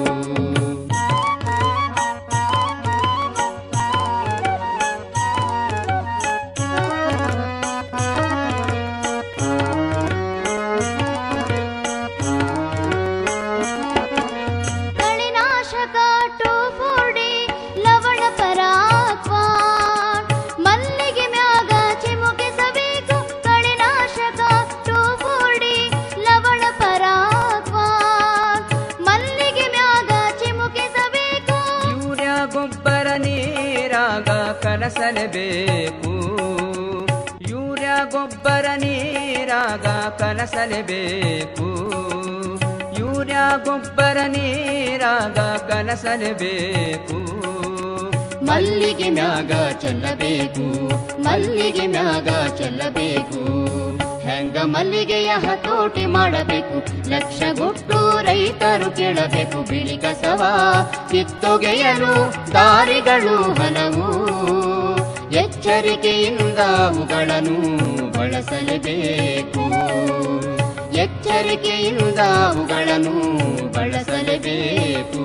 ಕಳೆನಾಶಕ ಟೋಫೋಡಿ ಲವಣ ಪರಾಕ್ವಾನ್ ಮಲ್ಲಿಗೆ ಮ್ಯಾಗ ಚಿಮುಕಿಸಬೇಕು ಕಳೆನಾಶಕ ಟೋಫೋಡಿ ಲವಣ ಪರಾಕ್ವಾನ್ ಮಲ್ಲಿಗೆ ಮ್ಯಾಗ ಚಿಮುಕಿಸಬೇಕು ಯೂರಿಯಾ ಗೊಬ್ಬರ ನೀರಾಗ ಕಲಸಲೇಬೇಕು ಯೂರಿಯಾ ಗೊಬ್ಬರ ನೀರಾಗ ಕಲಸಲೇಬೇಕು ಯೂರಿಯಾ ಗೊಬ್ಬರ ನೀರಾಗ ಕಲಸಲೇಬೇಕು ಮಲ್ಲಿಗೆ ಮ್ಯಾಗ ಚೆಲ್ಲಬೇಕು ಮಲ್ಲಿಗೆ ಮ್ಯಾಗ ಚೆಲ್ಲಬೇಕು ಹೆಂಗ ಮಲ್ಲಿಗೆಯ ಹತೋಟಿ ಮಾಡಬೇಕು ಲಕ್ಷಗೊಟ್ಟು ರೈತರು ಕೇಳಬೇಕು ಬಿಳಿ ಕಸವ ಕಿತ್ತೊಗೆಯಲು ದಾರಿಗಳು ಹಲವು ಎಚ್ಚರಿಕೆಯಿಂದ ಅವುಗಳನ್ನು ಬಳಸಲೇಬೇಕು ಎಚ್ಚರಿಕೆಯಿಂದ ಅವುಗಳನ್ನು ಬಳಸಲೇಬೇಕು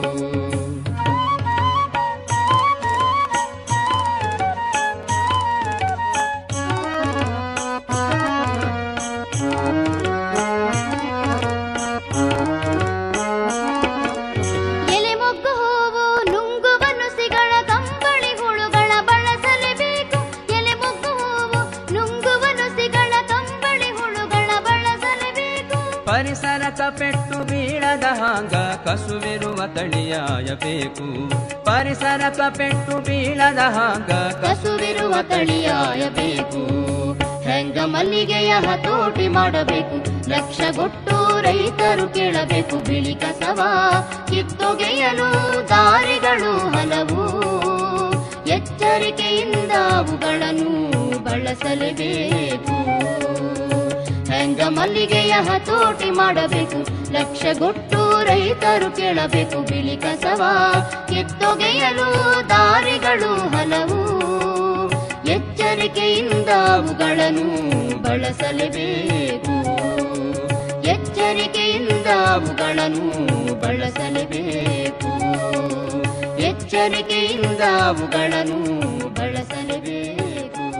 ಎಲೆ ಮೊಗ್ಗು ಹೂವು ನುಂಗುವ ನುಸಿಗಳ ಕಂಬಳಿ ಹುಳುಗಳ ಬಳಸಲೇಬೇಕು ಎಲೆ ಮೊಗ್ಗು ಹೂವು ನುಂಗುವ ನುಸಿಗಳ ಕಂಬಳಿ ಹುಳುಗಳ ಬಳಸಲೇಬೇಕು ಪರಿಸರಕ ಪೆಟ್ಟು ಬೀಳದ ಹಾಂಗ ಕಸುವಿರುವ ತಳಿಯಾಯಬೇಕು ಪರಿಸರಕ ಪೆಟ್ಟು ಬೀಳದ ಹಾಂಗ ಕಸುವಿರುವ ತಳಿಯಾಯಬೇಕು ಹೆಂಗ ಮಲ್ಲಿಗೆಯ ಹತೋಟಿ ಮಾಡಬೇಕು ಲಕ್ಷಗೊಟ್ಟು ರೈತರು ಕೇಳಬೇಕು ಬಿಳಿ ಕಸವ ಕಿತ್ತೊಗೆಯಲು ದಾರಿಗಳು ಹಲವು ಎಚ್ಚರಿಕೆಯಿಂದ ಅವುಗಳನ್ನು ಬಳಸಲೇಬೇಕು ಹೆಂಗ ಮಲ್ಲಿಗೆಯ ಹತೋಟಿ ಮಾಡಬೇಕು ಲಕ್ಷಗೊಟ್ಟು ರೈತರು ಕೇಳಬೇಕು ಬಿಳಿ ಕಸವ ಕಿತ್ತೊಗೆಯಲು ದಾರಿಗಳು ಹಲವು ಎಚ್ಚರಿಕೆ ಎಚ್ಚರಿಕೆಯಿಂದ ಅವುಗಳನ್ನು ಬಳಸಲೇಬೇಕು ಎಚ್ಚರಿಕೆಯಿಂದ ಅವುಗಳನ್ನು ಬಳಸಲೇಬೇಕು ಎಚ್ಚರಿಕೆಯಿಂದ ಅವುಗಳನ್ನು ಬಳಸಲೇಬೇಕು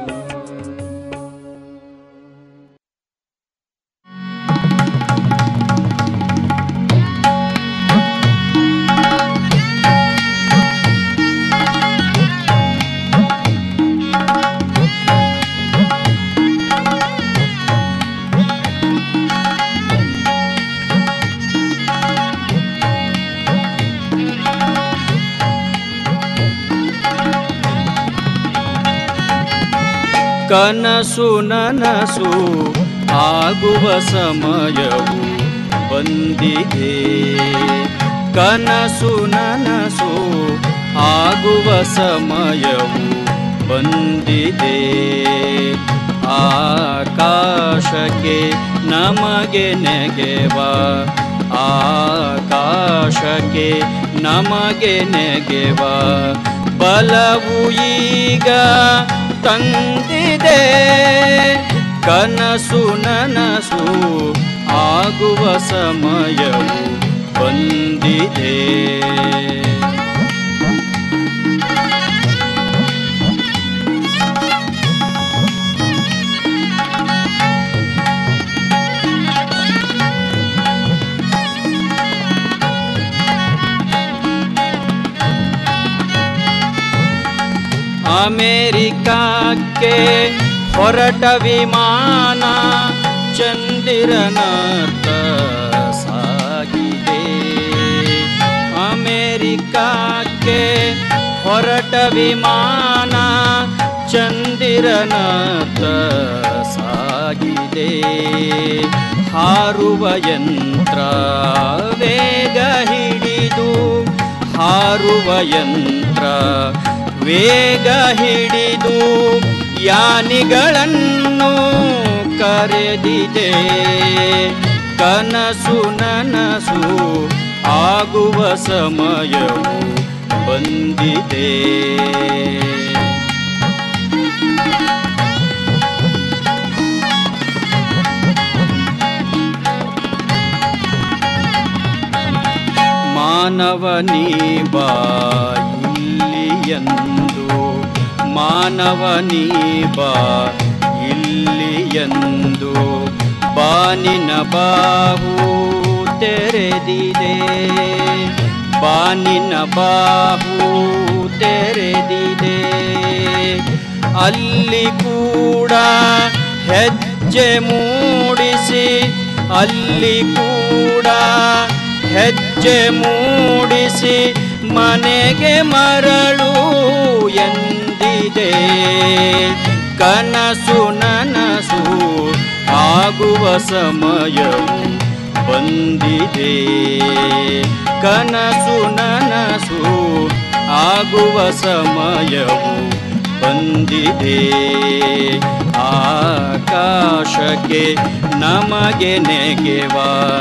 ಕನಸು ನನಸು ಆಗುವ ಸಮಯವು ಬಂದಿದೆ ಕನಸು ನನಸು ಆಗುವ ಸಮಯವು ಬಂದಿದೆ ಆಕಾಶಕ್ಕೆ ನಮಗೆ ನೆಗೆವ ಆಕಾಶಕ್ಕೆ ನಮಗೆ ನೆಗೆವ ಬಲವು ಈಗ ತಂದಿದೆ ಕನಸು ನನಸು ಆಗುವ ಸಮಯವು ಬಂದಿದೆ ಅಮೇರಿಕಕ್ಕೆ ಹೊರಟ ವಿಮಾನ ಚಂದಿರನತ್ತ ಸಾಗಿದೆ ಅಮೇರಿಕಕ್ಕೆ ಹೊರಟ ವಿಮಾನ ಚಂದಿರನತ್ತ ಸಾಗಿದೆ ಹಾರುವ ಯಂತ್ರ ವೇಗ ಹಿಡಿದು ಹಾರುವ ಯಂತ್ರ ವೇಗ ಹಿಡಿದು ಯಾನಿಗಳನ್ನು ಕರೆದಿದೆ ಕನಸು ನನಸು ಆಗುವ ಸಮಯವು ಬಂದಿದೆ ಮಾನವನೀ ಬಾ ಇಲ್ಲಿಯಂದು ಮಾನವನೀ ಬಾ ಇಲ್ಲಿಯಂದು ಬಾನಿನ ಬಾಹು ತೆರೆದಿದೆ ಬಾನಿನ ಬಾಹು ತೆರೆದಿದೆ ಅಲ್ಲಿ ಕೂಡ ಹೆಜ್ಜೆ ಮೂಡಿಸಿ ಅಲ್ಲಿ ಕೂಡ ಹೆಜ್ಜೆ ಮೂಡಿಸಿ ಮನೆಗೆ ಮರಳು ಎಂದಿದೆ ಕನಸು ನನಸು ಆಗುವ ಸಮಯವು ಬಂದಿದೆ ಕನಸು ನನಸು ಆಗುವ ಸಮಯವು ಬಂದಿದೆ ಆಕಾಶಕ್ಕೆ ನಮಗೆ ನೆಗೆವ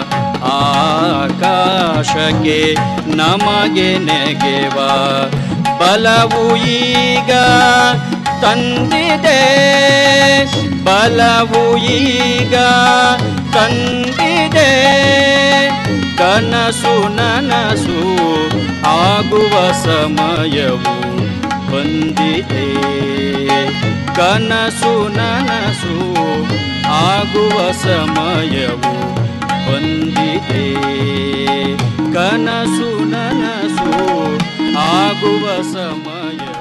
ಆಕಾಶಕ್ಕೆ ನಮಗೆ ನೆಗೆವ ಬಲವು ಈಗ ತಂದಿದೆ ಬಲವು ಈಗ ತಂದಿದೆ ಕನಸು ನನಸು ಆಗುವ ಸಮಯವು ಬಂದಿದೆ ಕನಸು ನನಸು ಆಗುವ ಸಮಯವು ಬಂದಿದೆ ಕನಸು ನನಸು ಆಗುವ ಸಮಯವು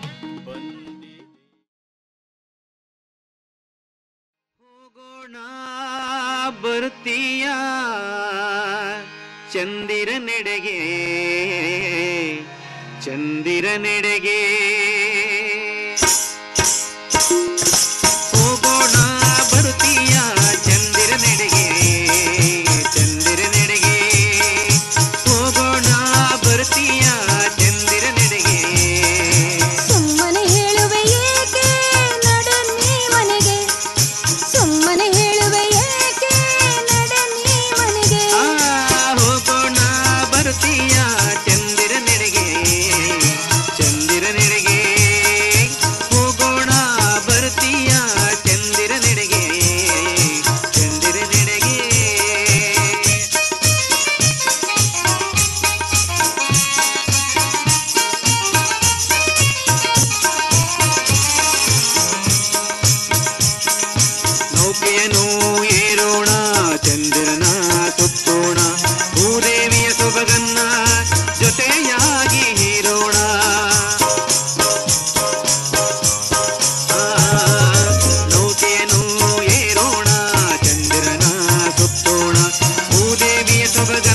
ಬರ್ತೀಯ ಚಂದಿರ ನೆಡೆಗೆ ಚಂದಿರ ನೆಡೆಗೆ ಹೋಗೋಣ ಬರ್ತೀಯ ಚಂದಿರ ನೆಡೆಗೆ ಚಂದಿರ ನೆಡೆಗೆ ಹೋಗೋಣ ಬರ್ತೀಯ ಚಂದಿರ ನೆಡೆಗೆ ಸುಮ್ಮನೆ ಹೇಳುವೆ ಏಕೆ ನಡನ್ನಿ ಮನೆಗೆ ಸುಮ್ಮನೆ ಹೇಳುವೆ ಏಕೆ ನಡನ್ನಿ ಮನೆಗೆ ಆ, ಹೋಗೋಣ ಬರ್ತೀಯ ಚಂದಿರ ನೆಡೆಗೆ ಚಂದಿರ ನೆಡೆಗೆ ಬಗ